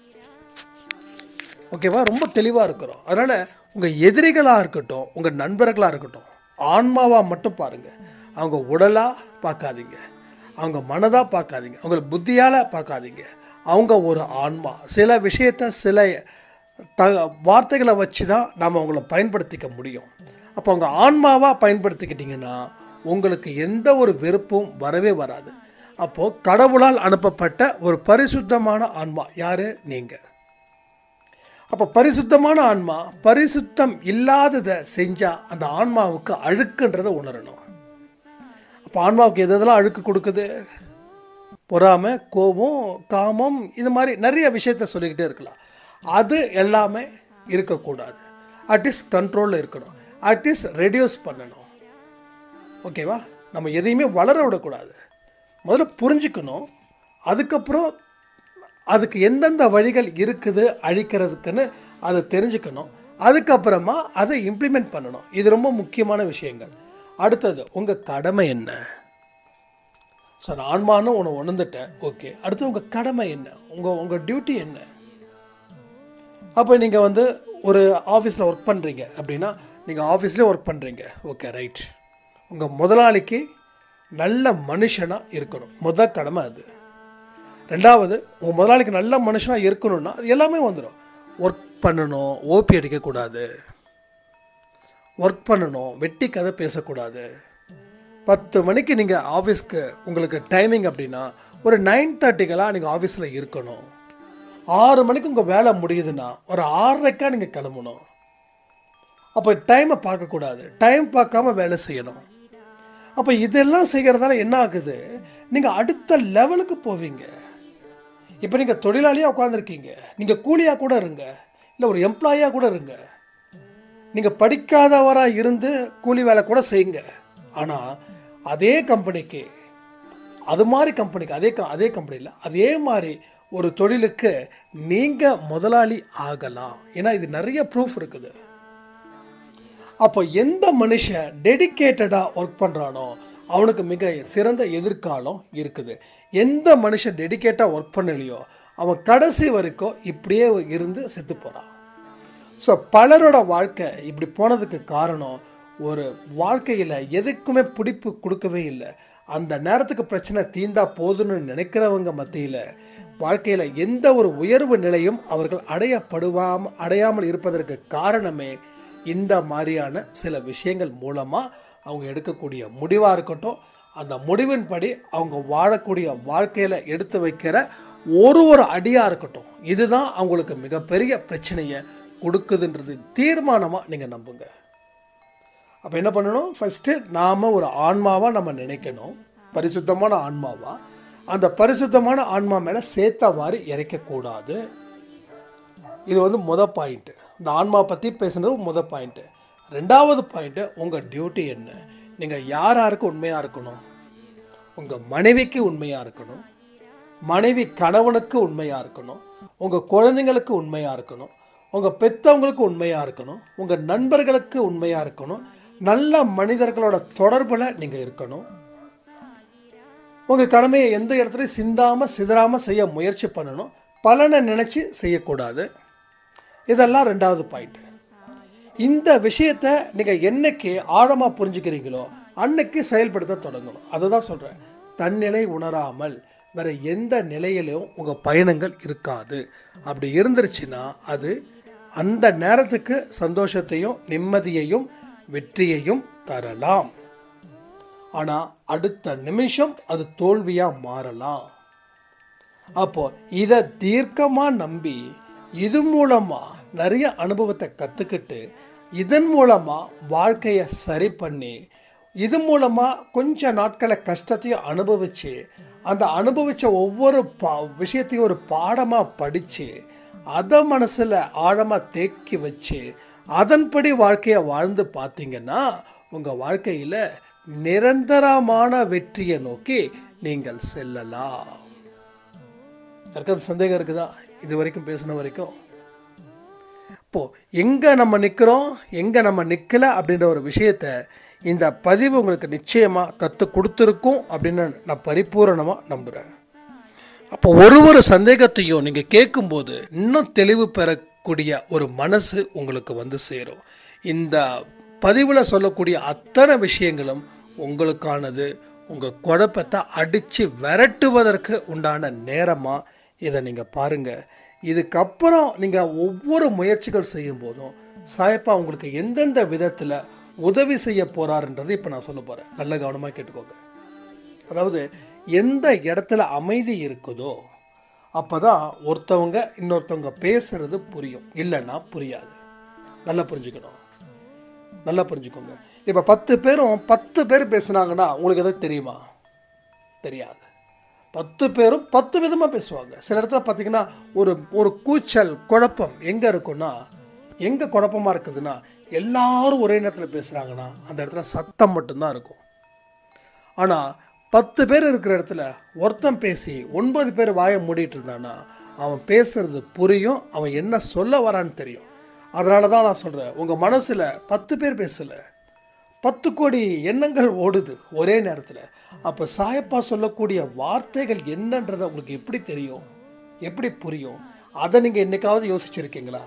ஓகேவா ரொம்ப தெளிவாக இருக்கிறோம் அதனால் உங்கள் எதிரிகளாக இருக்கட்டும் உங்கள் நண்பர்களாக இருக்கட்டும் ஆன்மாவாக மட்டும் பாருங்கள் அவங்க உடலாக பார்க்காதீங்க அவங்க மனதாக பார்க்காதீங்க அவங்கள புத்தியால் பார்க்காதீங்க அவங்க ஒரு ஆன்மா சில விஷயத்த சில த வார்த்தைகளை வச்சு தான் நாம் உங்களை பயன்படுத்திக்க முடியும் அப்போ உங்கள் ஆன்மாவாக பயன்படுத்திக்கிட்டிங்கன்னா உங்களுக்கு எந்த ஒரு வெறுப்பும் வரவே வராது அப்போது கடவுளால் அனுப்பப்பட்ட ஒரு பரிசுத்தமான ஆன்மா யார் நீங்கள் அப்போ பரிசுத்தமான ஆன்மா பரிசுத்தம் இல்லாததை செஞ்சால் அந்த ஆன்மாவுக்கு அழுக்குன்றதை உணரணும் அப்போ ஆன்மாவுக்கு எது எதெல்லாம் அழுக்கு கொடுக்குது பொறாமை கோபம் காமம் இது மாதிரி நிறைய விஷயத்த சொல்லிக்கிட்டே இருக்கலாம் அது எல்லாமே இருக்கக்கூடாது அட்லீஸ்ட் கண்ட்ரோலில் இருக்கணும் அட்லீஸ்ட் ரெடியூஸ் பண்ணணும் ஓகேவா நம்ம எதையுமே வளர விடக்கூடாது முதல்ல புரிஞ்சுக்கணும் அதுக்கப்புறம் அதுக்கு எந்தெந்த வழிகள் இருக்குது அழிக்கிறதுக்குன்னு அதை தெரிஞ்சுக்கணும் அதுக்கப்புறமா அதை இம்ப்ளிமெண்ட் பண்ணணும் இது ரொம்ப முக்கியமான விஷயங்கள் அடுத்தது உங்கள் கடமை என்ன ஸோ நான் ஆன்மான்னு ஒன்று உணர்ந்துட்டேன் ஓகே அடுத்து உங்கள் கடமை என்ன உங்கள் உங்கள் டியூட்டி என்ன அப்போ நீங்கள் வந்து ஒரு ஆஃபீஸில் ஒர்க் பண்ணுறீங்க அப்படின்னா நீங்கள் ஆஃபீஸ்லேயே ஒர்க் பண்ணுறீங்க ஓகே ரைட் உங்கள் முதலாளிக்கு நல்ல மனுஷனாக இருக்கணும் முத கடமை அது ரெண்டாவது உங்கள் முதலாளிக்கு நல்ல மனுஷனாக இருக்கணும்னா அது எல்லாமே வந்துடும் ஒர்க் பண்ணணும் ஓபி அடிக்கக்கூடாது ஒர்க் பண்ணணும் வெட்டி கதை பேசக்கூடாது பத்து மணிக்கு நீங்கள் ஆஃபீஸ்க்கு உங்களுக்கு டைமிங் அப்படின்னா ஒரு நைன் தேர்ட்டிக்கெல்லாம் நீங்கள் ஆஃபீஸில் இருக்கணும் ஆறு மணிக்கு உங்கள் வேலை முடியுதுன்னா ஒரு ஆறரைக்கா நீங்கள் கிளம்பணும் அப்போ டைமை பார்க்கக்கூடாது டைம் பார்க்காம வேலை செய்யணும் அப்போ இதெல்லாம் செய்கிறதால என்ன ஆகுது நீங்கள் அடுத்த லெவலுக்கு போவீங்க இப்போ நீங்கள் தொழிலாளியாக உட்காந்துருக்கீங்க நீங்கள் கூலியாக கூட இருங்க இல்லை ஒரு எம்ப்ளாயியாக கூட இருங்க நீங்கள் படிக்காதவராக இருந்து கூலி வேலை கூட செய்யுங்க ஆனால் அதே கம்பெனிக்கு அது மாதிரி கம்பெனிக்கு அதே க அதே கம்பெனியில் அதே மாதிரி ஒரு தொழிலுக்கு நீங்கள் முதலாளி ஆகலாம் ஏன்னா இது நிறைய ப்ரூஃப் இருக்குது அப்போ எந்த மனுஷன் டெடிக்கேட்டடாக ஒர்க் பண்ணுறானோ அவனுக்கு மிக சிறந்த எதிர்காலம் இருக்குது எந்த மனுஷன் டெடிக்கேட்டாக ஒர்க் பண்ணலையோ அவன் கடைசி வரைக்கும் இப்படியே இருந்து செத்து போகிறான் ஸோ பலரோட வாழ்க்கை இப்படி போனதுக்கு காரணம் ஒரு வாழ்க்கையில் எதுக்குமே பிடிப்பு கொடுக்கவே இல்லை அந்த நேரத்துக்கு பிரச்சனை தீந்தா போதும்னு நினைக்கிறவங்க மத்தியில் வாழ்க்கையில் எந்த ஒரு உயர்வு நிலையும் அவர்கள் அடையப்படுவாம அடையாமல் இருப்பதற்கு காரணமே இந்த மாதிரியான சில விஷயங்கள் மூலமாக அவங்க எடுக்கக்கூடிய முடிவாக இருக்கட்டும் அந்த முடிவின்படி அவங்க வாழக்கூடிய வாழ்க்கையில் எடுத்து வைக்கிற ஒரு ஒரு அடியாக இருக்கட்டும் இதுதான் அவங்களுக்கு மிகப்பெரிய பிரச்சனையை கொடுக்குதுன்றது தீர்மானமாக நீங்கள் நம்புங்க அப்போ என்ன பண்ணணும் ஃபஸ்ட்டு நாம் ஒரு ஆன்மாவாக நம்ம நினைக்கணும் பரிசுத்தமான ஆன்மாவாக அந்த பரிசுத்தமான ஆன்மா மேலே சேர்த்தவாறு இறைக்கக்கூடாது இது வந்து முத பாயிண்ட்டு இந்த ஆன்மா பற்றி பேசுனது முத பாயிண்ட்டு ரெண்டாவது பாயிண்ட்டு உங்கள் டியூட்டி என்ன நீங்கள் யார் யாருக்கு உண்மையாக இருக்கணும் உங்கள் மனைவிக்கு உண்மையாக இருக்கணும் மனைவி கணவனுக்கு உண்மையாக இருக்கணும் உங்கள் குழந்தைங்களுக்கு உண்மையாக இருக்கணும் உங்கள் பெற்றவங்களுக்கு உண்மையாக இருக்கணும் உங்கள் நண்பர்களுக்கு உண்மையாக இருக்கணும் நல்ல மனிதர்களோட தொடர்பில் நீங்கள் இருக்கணும் உங்கள் கடமையை எந்த இடத்துலையும் சிந்தாமல் சிதறாமல் செய்ய முயற்சி பண்ணணும் பலனை நினச்சி செய்யக்கூடாது இதெல்லாம் ரெண்டாவது பாயிண்ட் இந்த விஷயத்தை நீங்கள் என்னைக்கு ஆழமாக புரிஞ்சுக்கிறீங்களோ அன்னைக்கு செயல்படுத்த தொடங்கணும் அதை தான் சொல்கிறேன் தன்னிலை உணராமல் வேற எந்த நிலையிலும் உங்கள் பயணங்கள் இருக்காது அப்படி இருந்துருச்சுன்னா அது அந்த நேரத்துக்கு சந்தோஷத்தையும் நிம்மதியையும் வெற்றியையும் தரலாம் ஆனால் அடுத்த நிமிஷம் அது தோல்வியாக மாறலாம் அப்போ இதை தீர்க்கமாக நம்பி இது மூலமாக நிறைய அனுபவத்தை கற்றுக்கிட்டு இதன் மூலமாக வாழ்க்கையை சரி பண்ணி இது மூலமாக கொஞ்ச நாட்களை கஷ்டத்தையும் அனுபவித்து அந்த அனுபவித்த ஒவ்வொரு பா விஷயத்தையும் ஒரு பாடமாக படித்து அதை மனசில் ஆழமாக தேக்கி வச்சு அதன்படி வாழ்க்கையை வாழ்ந்து பார்த்தீங்கன்னா உங்கள் வாழ்க்கையில் நிரந்தரமான வெற்றியை நோக்கி நீங்கள் செல்லலாம் யாருக்காவது சந்தேகம் இருக்குதா இது வரைக்கும் பேசின வரைக்கும் இப்போ எங்கே நம்ம நிற்கிறோம் எங்கே நம்ம நிற்கல அப்படின்ற ஒரு விஷயத்த இந்த பதிவு உங்களுக்கு நிச்சயமாக கற்றுக் கொடுத்துருக்கும் அப்படின்னு நான் பரிபூரணமாக நம்புகிறேன் அப்போ ஒரு ஒரு சந்தேகத்தையும் நீங்கள் கேட்கும்போது இன்னும் தெளிவு பெறக்கூடிய ஒரு மனசு உங்களுக்கு வந்து சேரும் இந்த பதிவில் சொல்லக்கூடிய அத்தனை விஷயங்களும் உங்களுக்கானது உங்கள் குழப்பத்தை அடித்து விரட்டுவதற்கு உண்டான நேரமாக இதை நீங்கள் பாருங்கள் இதுக்கப்புறம் நீங்கள் ஒவ்வொரு முயற்சிகள் செய்யும் போதும் சாயப்பா உங்களுக்கு எந்தெந்த விதத்தில் உதவி செய்ய போகிறாருன்றது இப்போ நான் சொல்ல போகிறேன் நல்ல கவனமாக கேட்டுக்கோங்க அதாவது எந்த இடத்துல அமைதி இருக்குதோ அப்போ தான் ஒருத்தவங்க இன்னொருத்தவங்க பேசுறது புரியும் இல்லைன்னா புரியாது நல்லா புரிஞ்சுக்கணும் நல்லா புரிஞ்சுக்கோங்க இப்போ பத்து பேரும் பத்து பேர் பேசுனாங்கன்னா உங்களுக்கு எதாவது தெரியுமா தெரியாது பத்து பேரும் பத்து விதமாக பேசுவாங்க சில இடத்துல பார்த்தீங்கன்னா ஒரு ஒரு கூச்சல் குழப்பம் எங்கே இருக்குன்னா எங்கே குழப்பமாக இருக்குதுன்னா எல்லாரும் ஒரே நேரத்தில் பேசுகிறாங்கன்னா அந்த இடத்துல சத்தம் மட்டும்தான் இருக்கும் ஆனால் பத்து பேர் இருக்கிற இடத்துல ஒருத்தன் பேசி ஒன்பது பேர் வாயை மூடிட்டு இருந்தானா அவன் பேசுறது புரியும் அவன் என்ன சொல்ல வரான்னு தெரியும் அதனால தான் நான் சொல்கிறேன் உங்கள் மனசில் பத்து பேர் பேசலை பத்து கோடி எண்ணங்கள் ஓடுது ஒரே நேரத்தில் அப்போ சாயப்பா சொல்லக்கூடிய வார்த்தைகள் என்னன்றதை உங்களுக்கு எப்படி தெரியும் எப்படி புரியும் அதை நீங்கள் என்னைக்காவது யோசிச்சிருக்கீங்களா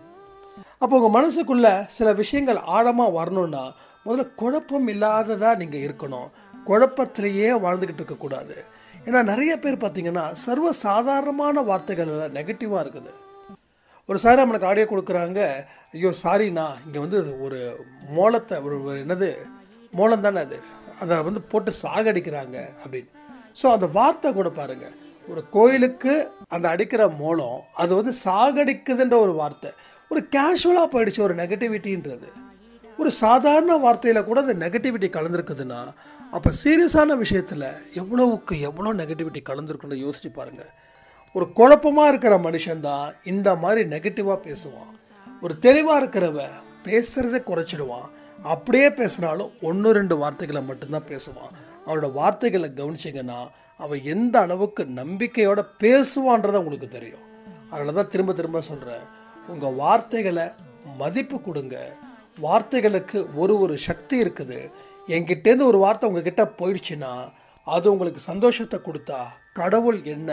அப்போ உங்கள் மனசுக்குள்ள சில விஷயங்கள் ஆழமாக வரணும்னா முதல்ல குழப்பம் இல்லாததாக நீங்கள் இருக்கணும் குழப்பத்திலேயே வாழ்ந்துக்கிட்டு இருக்கக்கூடாது ஏன்னா நிறைய பேர் பார்த்தீங்கன்னா சர்வ சாதாரணமான வார்த்தைகள் எல்லாம் நெகட்டிவாக இருக்குது ஒரு சார் நம்மளுக்கு ஆடியோ கொடுக்குறாங்க ஐயோ சாரிண்ணா இங்கே வந்து ஒரு மோளத்தை ஒரு ஒரு என்னது மோளம் தானே அது அதை வந்து போட்டு சாகடிக்கிறாங்க அப்படின்னு ஸோ அந்த வார்த்தை கூட பாருங்கள் ஒரு கோயிலுக்கு அந்த அடிக்கிற மோளம் அது வந்து சாகடிக்குதுன்ற ஒரு வார்த்தை ஒரு கேஷுவலாக போயிடுச்சு ஒரு நெகட்டிவிட்டின்றது ஒரு சாதாரண வார்த்தையில் கூட அந்த நெகட்டிவிட்டி கலந்துருக்குதுன்னா அப்போ சீரியஸான விஷயத்தில் எவ்வளவுக்கு எவ்வளோ நெகட்டிவிட்டி கலந்துருக்குன்னு யோசிச்சு பாருங்கள் ஒரு குழப்பமாக இருக்கிற மனுஷன்தான் இந்த மாதிரி நெகட்டிவாக பேசுவான் ஒரு தெளிவாக இருக்கிறவ பேசுகிறத குறைச்சிடுவான் அப்படியே பேசினாலும் ஒன்று ரெண்டு வார்த்தைகளை மட்டும்தான் பேசுவான் அவனோட வார்த்தைகளை கவனிச்சிங்கன்னா அவன் எந்த அளவுக்கு நம்பிக்கையோட பேசுவான்றதை உங்களுக்கு தெரியும் அதனால தான் திரும்ப திரும்ப சொல்கிறேன் உங்கள் வார்த்தைகளை மதிப்பு கொடுங்க வார்த்தைகளுக்கு ஒரு ஒரு சக்தி இருக்குது என்கிட்டேருந்து ஒரு வார்த்தை உங்ககிட்ட போயிடுச்சுன்னா அது உங்களுக்கு சந்தோஷத்தை கொடுத்தா கடவுள் என்ன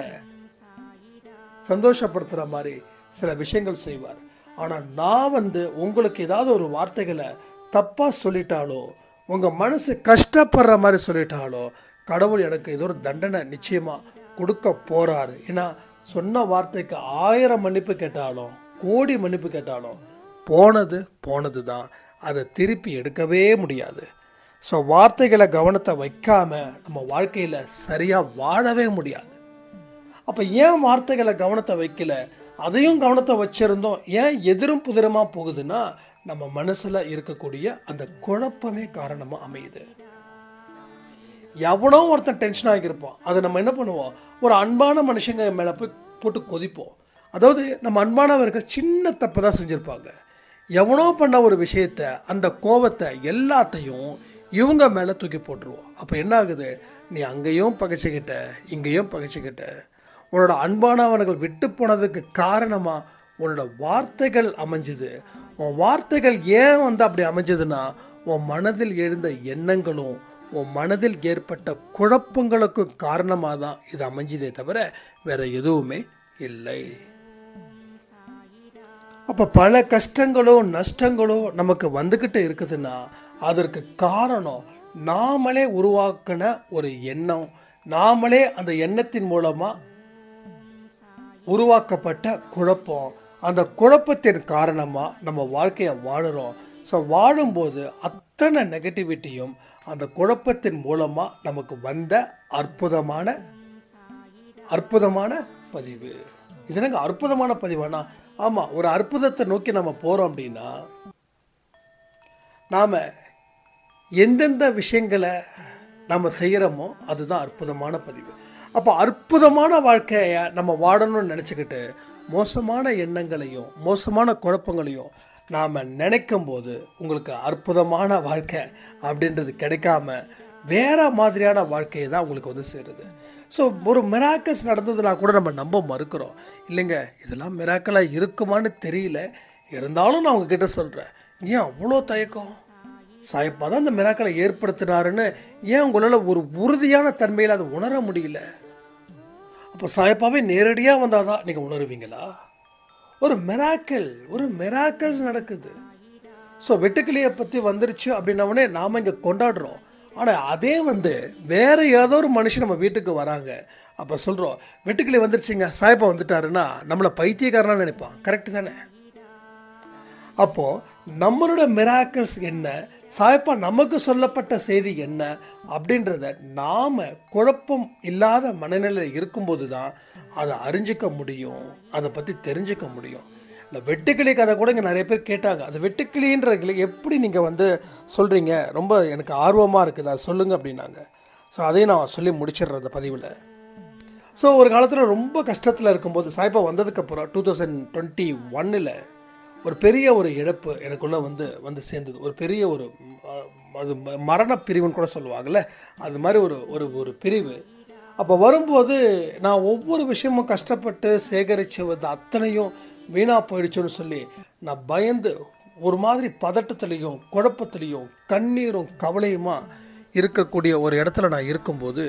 சந்தோஷப்படுத்துகிற மாதிரி சில விஷயங்கள் செய்வார் ஆனால் நான் வந்து உங்களுக்கு ஏதாவது ஒரு வார்த்தைகளை தப்பாக சொல்லிட்டாலோ உங்கள் மனசு கஷ்டப்படுற மாதிரி சொல்லிட்டாலோ கடவுள் எனக்கு ஏதோ ஒரு தண்டனை நிச்சயமாக கொடுக்க போகிறாரு ஏன்னா சொன்ன வார்த்தைக்கு ஆயிரம் மன்னிப்பு கேட்டாலும் கோடி மன்னிப்பு கேட்டாலும் போனது போனது தான் அதை திருப்பி எடுக்கவே முடியாது ஸோ வார்த்தைகளை கவனத்தை வைக்காம நம்ம வாழ்க்கையில் சரியாக வாழவே முடியாது அப்போ ஏன் வார்த்தைகளை கவனத்தை வைக்கல அதையும் கவனத்தை வச்சிருந்தோம் ஏன் எதிரும் புதிரமாக போகுதுன்னா நம்ம மனசில் இருக்கக்கூடிய அந்த குழப்பமே காரணமாக அமையுது எவனோ ஒருத்தன் டென்ஷன் ஆகியிருப்பான் அதை நம்ம என்ன பண்ணுவோம் ஒரு அன்பான மனுஷங்க மேலே போய் போட்டு கொதிப்போம் அதாவது நம்ம அன்பானவர்கள் சின்ன தப்பு தான் செஞ்சுருப்பாங்க எவனோ பண்ண ஒரு விஷயத்த அந்த கோவத்தை எல்லாத்தையும் இவங்க மேலே தூக்கி போட்டுருவோம் அப்போ என்ன ஆகுது நீ அங்கேயும் பகைச்சிக்கிட்ட இங்கேயும் பகைச்சிக்கிட்ட உன்னோட அன்பானவர்கள் விட்டு போனதுக்கு காரணமாக உன்னோட வார்த்தைகள் அமைஞ்சுது உன் வார்த்தைகள் ஏன் வந்து அப்படி அமைஞ்சதுன்னா உன் மனதில் எழுந்த எண்ணங்களும் உன் மனதில் ஏற்பட்ட குழப்பங்களுக்கும் காரணமாக தான் இது அமைஞ்சதே தவிர வேற எதுவுமே இல்லை அப்போ பல கஷ்டங்களோ நஷ்டங்களோ நமக்கு வந்துக்கிட்டு இருக்குதுன்னா அதற்கு காரணம் நாமளே உருவாக்கின ஒரு எண்ணம் நாமளே அந்த எண்ணத்தின் மூலமாக உருவாக்கப்பட்ட குழப்பம் அந்த குழப்பத்தின் காரணமாக நம்ம வாழ்க்கையை வாழுறோம் ஸோ வாழும்போது அத்தனை நெகட்டிவிட்டியும் அந்த குழப்பத்தின் மூலமாக நமக்கு வந்த அற்புதமான அற்புதமான பதிவு இது எனக்கு அற்புதமான பதிவானா ஆமாம் ஒரு அற்புதத்தை நோக்கி நம்ம போகிறோம் அப்படின்னா நாம் எந்தெந்த விஷயங்களை நம்ம செய்கிறோமோ அதுதான் அற்புதமான பதிவு அப்போ அற்புதமான வாழ்க்கையை நம்ம வாழணும்னு நினச்சிக்கிட்டு மோசமான எண்ணங்களையும் மோசமான குழப்பங்களையும் நாம் நினைக்கும் போது உங்களுக்கு அற்புதமான வாழ்க்கை அப்படின்றது கிடைக்காம வேற மாதிரியான வாழ்க்கையை தான் உங்களுக்கு வந்து சேருது ஸோ ஒரு மிராக்கல்ஸ் நடந்ததுனா கூட நம்ம நம்ப மறுக்கிறோம் இல்லைங்க இதெல்லாம் மிராக்கலாக இருக்குமான்னு தெரியல இருந்தாலும் நான் உங்ககிட்ட சொல்கிறேன் ஏன் அவ்வளோ தயக்கம் சாயப்பா தான் இந்த மிராக்களை ஏற்படுத்தினாருன்னு ஏன் உங்களால் ஒரு உறுதியான தன்மையில் அதை உணர முடியல அப்போ சாயப்பாவே நேரடியாக வந்தால் தான் நீங்கள் உணருவீங்களா ஒரு மெராக்கல் ஒரு மெராக்கல்ஸ் நடக்குது ஸோ வெட்டுக்கிளியை பற்றி வந்துருச்சு அப்படின்னவொடனே நாம் இங்கே கொண்டாடுறோம் ஆனால் அதே வந்து வேற ஏதோ ஒரு மனுஷன் நம்ம வீட்டுக்கு வராங்க அப்போ சொல்கிறோம் வெட்டுக்கிளி வந்துருச்சுங்க சாயப்பா வந்துட்டாருன்னா நம்மளை பைத்தியக்காரனா நினைப்பான் கரெக்டு தானே அப்போது நம்மளோட மிராக்கிள்ஸ் என்ன சாயப்பா நமக்கு சொல்லப்பட்ட செய்தி என்ன அப்படின்றத நாம் குழப்பம் இல்லாத மனநிலையில் இருக்கும்போது தான் அதை அறிஞ்சிக்க முடியும் அதை பற்றி தெரிஞ்சுக்க முடியும் இந்த வெட்டுக்கிளி கதை கூட இங்கே நிறைய பேர் கேட்டாங்க அந்த வெட்டுக்கிளின்ற கிளி எப்படி நீங்கள் வந்து சொல்கிறீங்க ரொம்ப எனக்கு ஆர்வமாக இருக்குது அதை சொல்லுங்கள் அப்படின்னாங்க ஸோ அதையும் நான் சொல்லி முடிச்சிடுறேன் அந்த பதிவில் ஸோ ஒரு காலத்தில் ரொம்ப கஷ்டத்தில் இருக்கும்போது சாய்பா வந்ததுக்கப்புறம் டூ தௌசண்ட் டுவெண்ட்டி ஒன்னில் ஒரு பெரிய ஒரு இழப்பு எனக்குள்ளே வந்து வந்து சேர்ந்தது ஒரு பெரிய ஒரு ம், அஹ், அது ம- மரண பிரிவுன்னு கூட சொல்லுவாங்கள்ல அது மாதிரி ஒரு ஒரு ஒரு பிரிவு அப்போ வரும்போது நான் ஒவ்வொரு விஷயமும் கஷ்டப்பட்டு சேகரித்து வந்து அத்தனையும் வீணாக போயிடுச்சுன்னு சொல்லி நான் பயந்து ஒரு மாதிரி பதட்டத்துலேயும் குழப்பத்துலேயும் கண்ணீரும் கவலையுமா இருக்கக்கூடிய ஒரு இடத்துல நான் இருக்கும்போது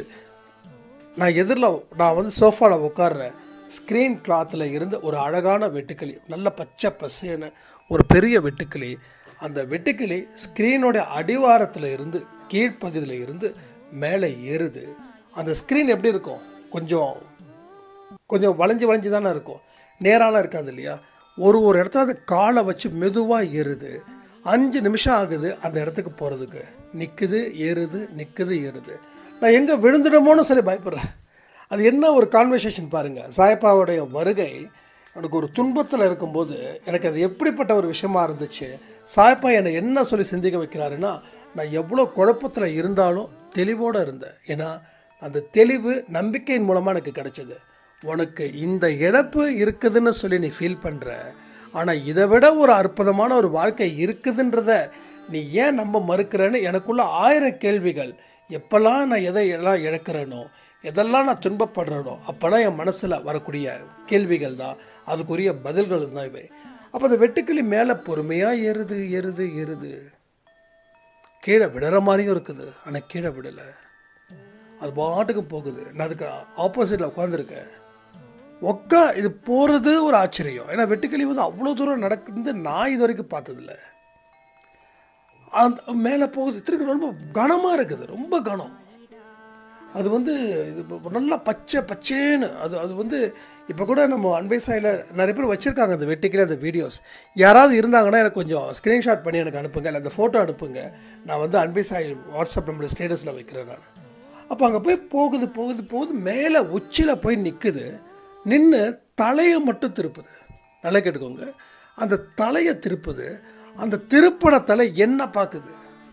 நான் எதிரில் நான் வந்து சோஃபாவில் உட்கார்றேன் ஸ்க்ரீன் கிளாத்தில் இருந்து ஒரு அழகான வெட்டுக்கிளி நல்ல பச்சை பசேன்னு ஒரு பெரிய வெட்டுக்கிளி அந்த வெட்டுக்கிளி ஸ்க்ரீனோட அடிவாரத்தில் இருந்து கீழ்ப்பகுதியில் இருந்து மேலே ஏறுது அந்த ஸ்க்ரீன் எப்படி இருக்கும் கொஞ்சம் கொஞ்சம் வளைஞ்சு வளைஞ்சு தானே இருக்கும் நேராலாம் இருக்காது இல்லையா ஒரு ஒரு இடத்துல அது காலை வச்சு மெதுவாக ஏறுது அஞ்சு நிமிஷம் ஆகுது அந்த இடத்துக்கு போகிறதுக்கு நிற்குது ஏறுது நிற்குது ஏறுது நான் எங்கே விழுந்துடுமோன்னு சொல்லி பயப்படுறேன் அது என்ன ஒரு கான்வர்சேஷன் பாருங்கள் சாயப்பாவுடைய வருகை எனக்கு ஒரு துன்பத்தில் இருக்கும்போது எனக்கு அது எப்படிப்பட்ட ஒரு விஷயமா இருந்துச்சு சாயப்பா என்னை என்ன சொல்லி சிந்திக்க வைக்கிறாருன்னா நான் எவ்வளோ குழப்பத்தில் இருந்தாலும் தெளிவோடு இருந்தேன் ஏன்னா அந்த தெளிவு நம்பிக்கையின் மூலமாக எனக்கு கிடைச்சது உனக்கு இந்த இழப்பு இருக்குதுன்னு சொல்லி நீ ஃபீல் பண்ணுற ஆனால் இதை விட ஒரு அற்புதமான ஒரு வாழ்க்கை இருக்குதுன்றத நீ ஏன் நம்ப மறுக்கிறேன்னு எனக்குள்ள ஆயிரம் கேள்விகள் எப்போல்லாம் நான் எதை எல்லாம் இழக்கிறேனோ எதெல்லாம் நான் துன்பப்படுறேனோ அப்போல்லாம் என் மனசில் வரக்கூடிய கேள்விகள் தான் அதுக்குரிய பதில்கள் தான் இவை அப்போ அந்த வெட்டுக்கிளி மேலே பொறுமையாக ஏறுது ஏறுது ஏறுது கீழே விடுற மாதிரியும் இருக்குது ஆனால் கீழே விடலை அது பாட்டுக்கு போகுது நான் அதுக்கு ஆப்போசிட்டில் உட்காந்துருக்கேன் உக்கா இது போகிறது ஒரு ஆச்சரியம் ஏன்னா வெட்டுக்கிளி வந்து அவ்வளோ தூரம் நடக்குது நான் இது வரைக்கும் பார்த்ததில்ல அந்த மேலே போகுது திரும்பி ரொம்ப கனமாக இருக்குது ரொம்ப கனம் அது வந்து இது இப்ப நல்லா பச்சை பச்சேன்னு அது அது வந்து இப்போ கூட நம்ம அன்பை சாயில் நிறைய பேர் வச்சுருக்காங்க அந்த வெட்டிக்கிற அந்த வீடியோஸ் யாராவது இருந்தாங்கன்னா எனக்கு கொஞ்சம் ஸ்க்ரீன்ஷாட் பண்ணி எனக்கு அனுப்புங்க இல்லை அந்த ஃபோட்டோ அனுப்புங்க நான் வந்து அன்பை சாய் வாட்ஸ்அப் நம்மளோட ஸ்டேட்டஸில் வைக்கிறேன் நான் அப்போ அங்கே போய் போகுது போகுது போகுது மேலே உச்சியில் போய் நிற்குது நின்று தலையை மட்டும் திருப்புது நல்லா கேட்டுக்கோங்க அந்த தலையை திருப்புது அந்த திருப்பின தலை என்ன பார்க்குது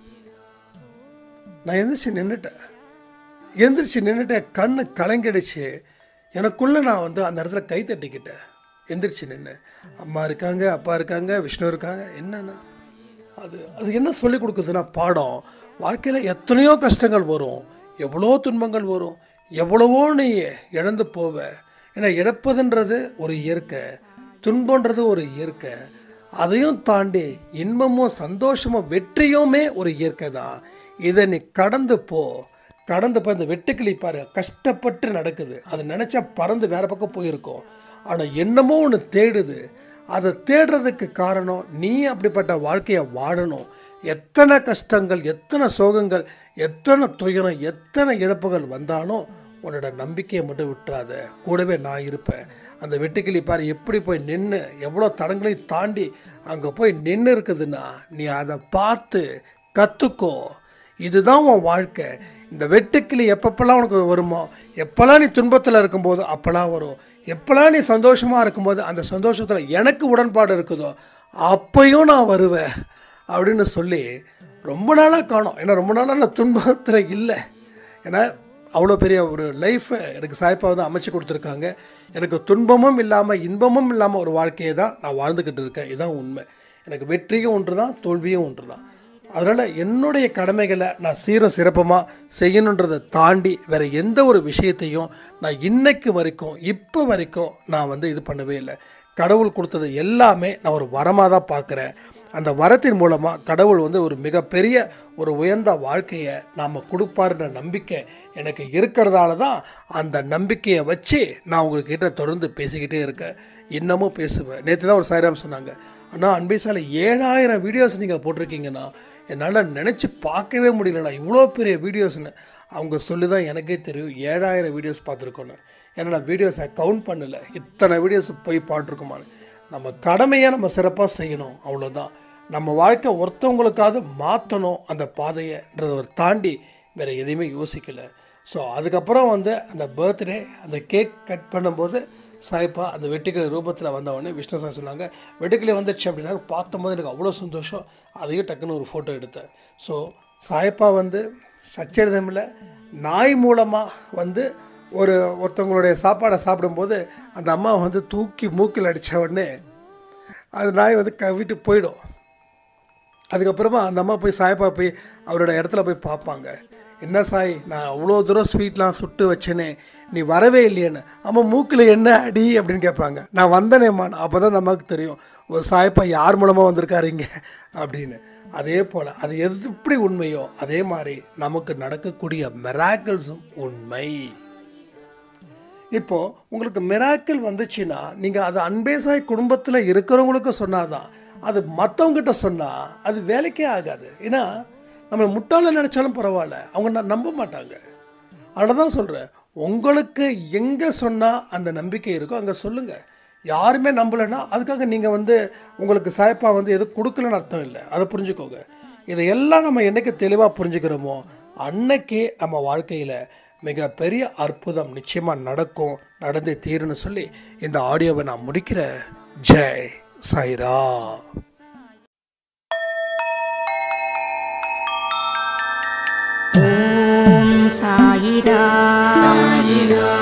நான் எந்திரிச்சு நின்றுட்டேன் எந்திரிச்சு நின்றுட்டேன் கண்ணு கலங்கிடுச்சு எனக்குள்ளே நான் வந்து அந்த இடத்துல கை தட்டிக்கிட்டேன் எந்திரிச்சு நின்று அம்மா இருக்காங்க அப்பா இருக்காங்க விஷ்ணு இருக்காங்க என்னென்ன அது அது என்ன சொல்லி கொடுக்குதுன்னா பாடம் வாழ்க்கையில் எத்தனையோ கஷ்டங்கள் வரும் எவ்வளோ துன்பங்கள் வரும் எவ்வளவோ நீ இழந்து போவ ஏன்னா இழப்பதுன்றது ஒரு இயற்கை துன்பன்றது ஒரு இயற்கை அதையும் தாண்டி இன்பமும் சந்தோஷமும் வெற்றியுமே ஒரு இயற்கை தான் இதை நீ கடந்து போ கடந்து போய் இந்த வெட்டுக்கிளி பாரு கஷ்டப்பட்டு நடக்குது அது நினச்சா பறந்து வேற பக்கம் போயிருக்கோம் ஆனால் என்னமோ ஒன்று தேடுது அதை தேடுறதுக்கு காரணம் நீ அப்படிப்பட்ட வாழ்க்கையை வாழணும் எத்தனை கஷ்டங்கள் எத்தனை சோகங்கள் எத்தனை துயரம் எத்தனை இழப்புகள் வந்தாலும் உன்னோட நம்பிக்கையை மட்டும் விட்டுறாத கூடவே நான் இருப்பேன் அந்த வெட்டுக்கிளி பாரு எப்படி போய் நின்று எவ்வளோ தடங்களையும் தாண்டி அங்கே போய் நின்று இருக்குதுன்னா நீ அதை பார்த்து கற்றுக்கோ இதுதான் உன் வாழ்க்கை இந்த வெட்டுக்கிளி எப்பப்பெல்லாம் உனக்கு வருமோ எப்போல்லாம் நீ துன்பத்தில் இருக்கும்போது அப்போல்லாம் வரும் எப்போல்லாம் நீ சந்தோஷமாக இருக்கும்போது அந்த சந்தோஷத்தில் எனக்கு உடன்பாடு இருக்குதோ அப்பையும் நான் வருவேன் அப்படின்னு சொல்லி ரொம்ப நாளாக காணோம் ஏன்னா ரொம்ப நாளாக நான் துன்பத்தில் இல்லை ஏன்னா அவ்வளோ பெரிய ஒரு லைஃப்பை எனக்கு சாய்ப்பா வந்து அமைச்சு கொடுத்துருக்காங்க எனக்கு துன்பமும் இல்லாமல் இன்பமும் இல்லாமல் ஒரு வாழ்க்கையை தான் நான் வாழ்ந்துக்கிட்டு இருக்கேன் இதுதான் உண்மை எனக்கு வெற்றியும் ஒன்று தான் தோல்வியும் ஒன்று தான் அதனால் என்னுடைய கடமைகளை நான் சீரும் சிறப்பமாக செய்யணுன்றதை தாண்டி வேறு எந்த ஒரு விஷயத்தையும் நான் இன்னைக்கு வரைக்கும் இப்போ வரைக்கும் நான் வந்து இது பண்ணவே இல்லை கடவுள் கொடுத்தது எல்லாமே நான் ஒரு வரமாக தான் பார்க்குறேன் அந்த வரத்தின் மூலமாக கடவுள் வந்து ஒரு மிகப்பெரிய ஒரு உயர்ந்த வாழ்க்கையை நாம் கொடுப்பாருன்ற நம்பிக்கை எனக்கு இருக்கிறதால தான் அந்த நம்பிக்கையை வச்சு நான் உங்கள்கிட்ட தொடர்ந்து பேசிக்கிட்டே இருக்கேன் இன்னமும் பேசுவேன் நேற்று தான் ஒரு சாய்ராம் சொன்னாங்க ஆனால் அன்பேசால ஏழாயிரம் வீடியோஸ் நீங்கள் போட்டிருக்கீங்கன்னா என்னால் நினச்சி பார்க்கவே முடியலடா இவ்வளோ பெரிய வீடியோஸ்னு அவங்க சொல்லி தான் எனக்கே தெரியும் ஏழாயிரம் வீடியோஸ் பார்த்துருக்கோன்னு ஏன்னா நான் வீடியோஸை கவுண்ட் பண்ணல இத்தனை வீடியோஸ் போய் பாட்டிருக்கோமான்னு நம்ம கடமையை நம்ம சிறப்பாக செய்யணும் அவ்வளோதான் நம்ம வாழ்க்கை ஒருத்தவங்களுக்காவது மாற்றணும் அந்த பாதையன்றதை ஒரு தாண்டி வேறு எதையுமே யோசிக்கலை ஸோ அதுக்கப்புறம் வந்து அந்த பர்த்டே அந்த கேக் கட் பண்ணும்போது சாய்ப்பா அந்த வெட்டுக்கிளி ரூபத்தில் வந்தவொடனே விஷ்ணு சார் சொன்னாங்க வெட்டுக்கிளி வந்துடுச்சு அப்படின்னா பார்த்தம்போது எனக்கு அவ்வளோ சந்தோஷம் அதையும் டக்குன்னு ஒரு ஃபோட்டோ எடுத்தேன் ஸோ சாய்ப்பா வந்து சச்சரிதமில் நாய் மூலமாக வந்து ஒரு ஒருத்தவங்களுடைய சாப்பாடை சாப்பிடும்போது அந்த அம்மா வந்து தூக்கி மூக்கில் அடித்த உடனே அது நாய் வந்து கவிட்டு போயிடும் அதுக்கப்புறமா அந்த அம்மா போய் சாயப்பா போய் அவரோட இடத்துல போய் பார்ப்பாங்க என்ன சாய் நான் அவ்வளோ தூரம் ஸ்வீட்லாம் சுட்டு வச்சேனே நீ வரவே இல்லையேன்னு அம்மா மூக்கில் என்ன அடி அப்படின்னு கேட்பாங்க நான் வந்தனேம்மான் அப்போ தான் நமக்கு தெரியும் ஒரு சாயப்பா யார் மூலமாக வந்திருக்காரு இங்கே அப்படின்னு அதே போல் அது எது எப்படி உண்மையோ அதே மாதிரி நமக்கு நடக்கக்கூடிய மெராக்கிள்ஸும் உண்மை இப்போ உங்களுக்கு மிராக்கிள் வந்துச்சுன்னா நீங்கள் அது அன்பேசாய் குடும்பத்தில் இருக்கிறவங்களுக்கு சொன்னாதான் அது மற்றவங்ககிட்ட சொன்னால் அது வேலைக்கே ஆகாது ஏன்னா நம்மளை முட்டாள நினச்சாலும் பரவாயில்ல அவங்க ந- நம்ப மாட்டாங்க அதனால தான் சொல்கிறேன் உங்களுக்கு எங்கே சொன்னால் அந்த நம்பிக்கை இருக்கோ அங்கே சொல்லுங்கள் யாருமே நம்பலைன்னா அதுக்காக நீங்கள் வந்து உங்களுக்கு சாயப்பா வந்து எதுவும் கொடுக்கலன்னு அர்த்தம் இல்லை அதை புரிஞ்சுக்கோங்க இதையெல்லாம் நம்ம என்னைக்கு தெளிவாக புரிஞ்சுக்கிறோமோ அன்னைக்கு நம்ம வாழ்க்கையில் மிகப்பெரிய அற்புதம் நிச்சயமாக நடக்கும் நடந்தே தீருன்னு சொல்லி இந்த ஆடியோவை நான் முடிக்கிறேன் ஜெய் சாய்ரா ஓம் சாயிரா சாயிரா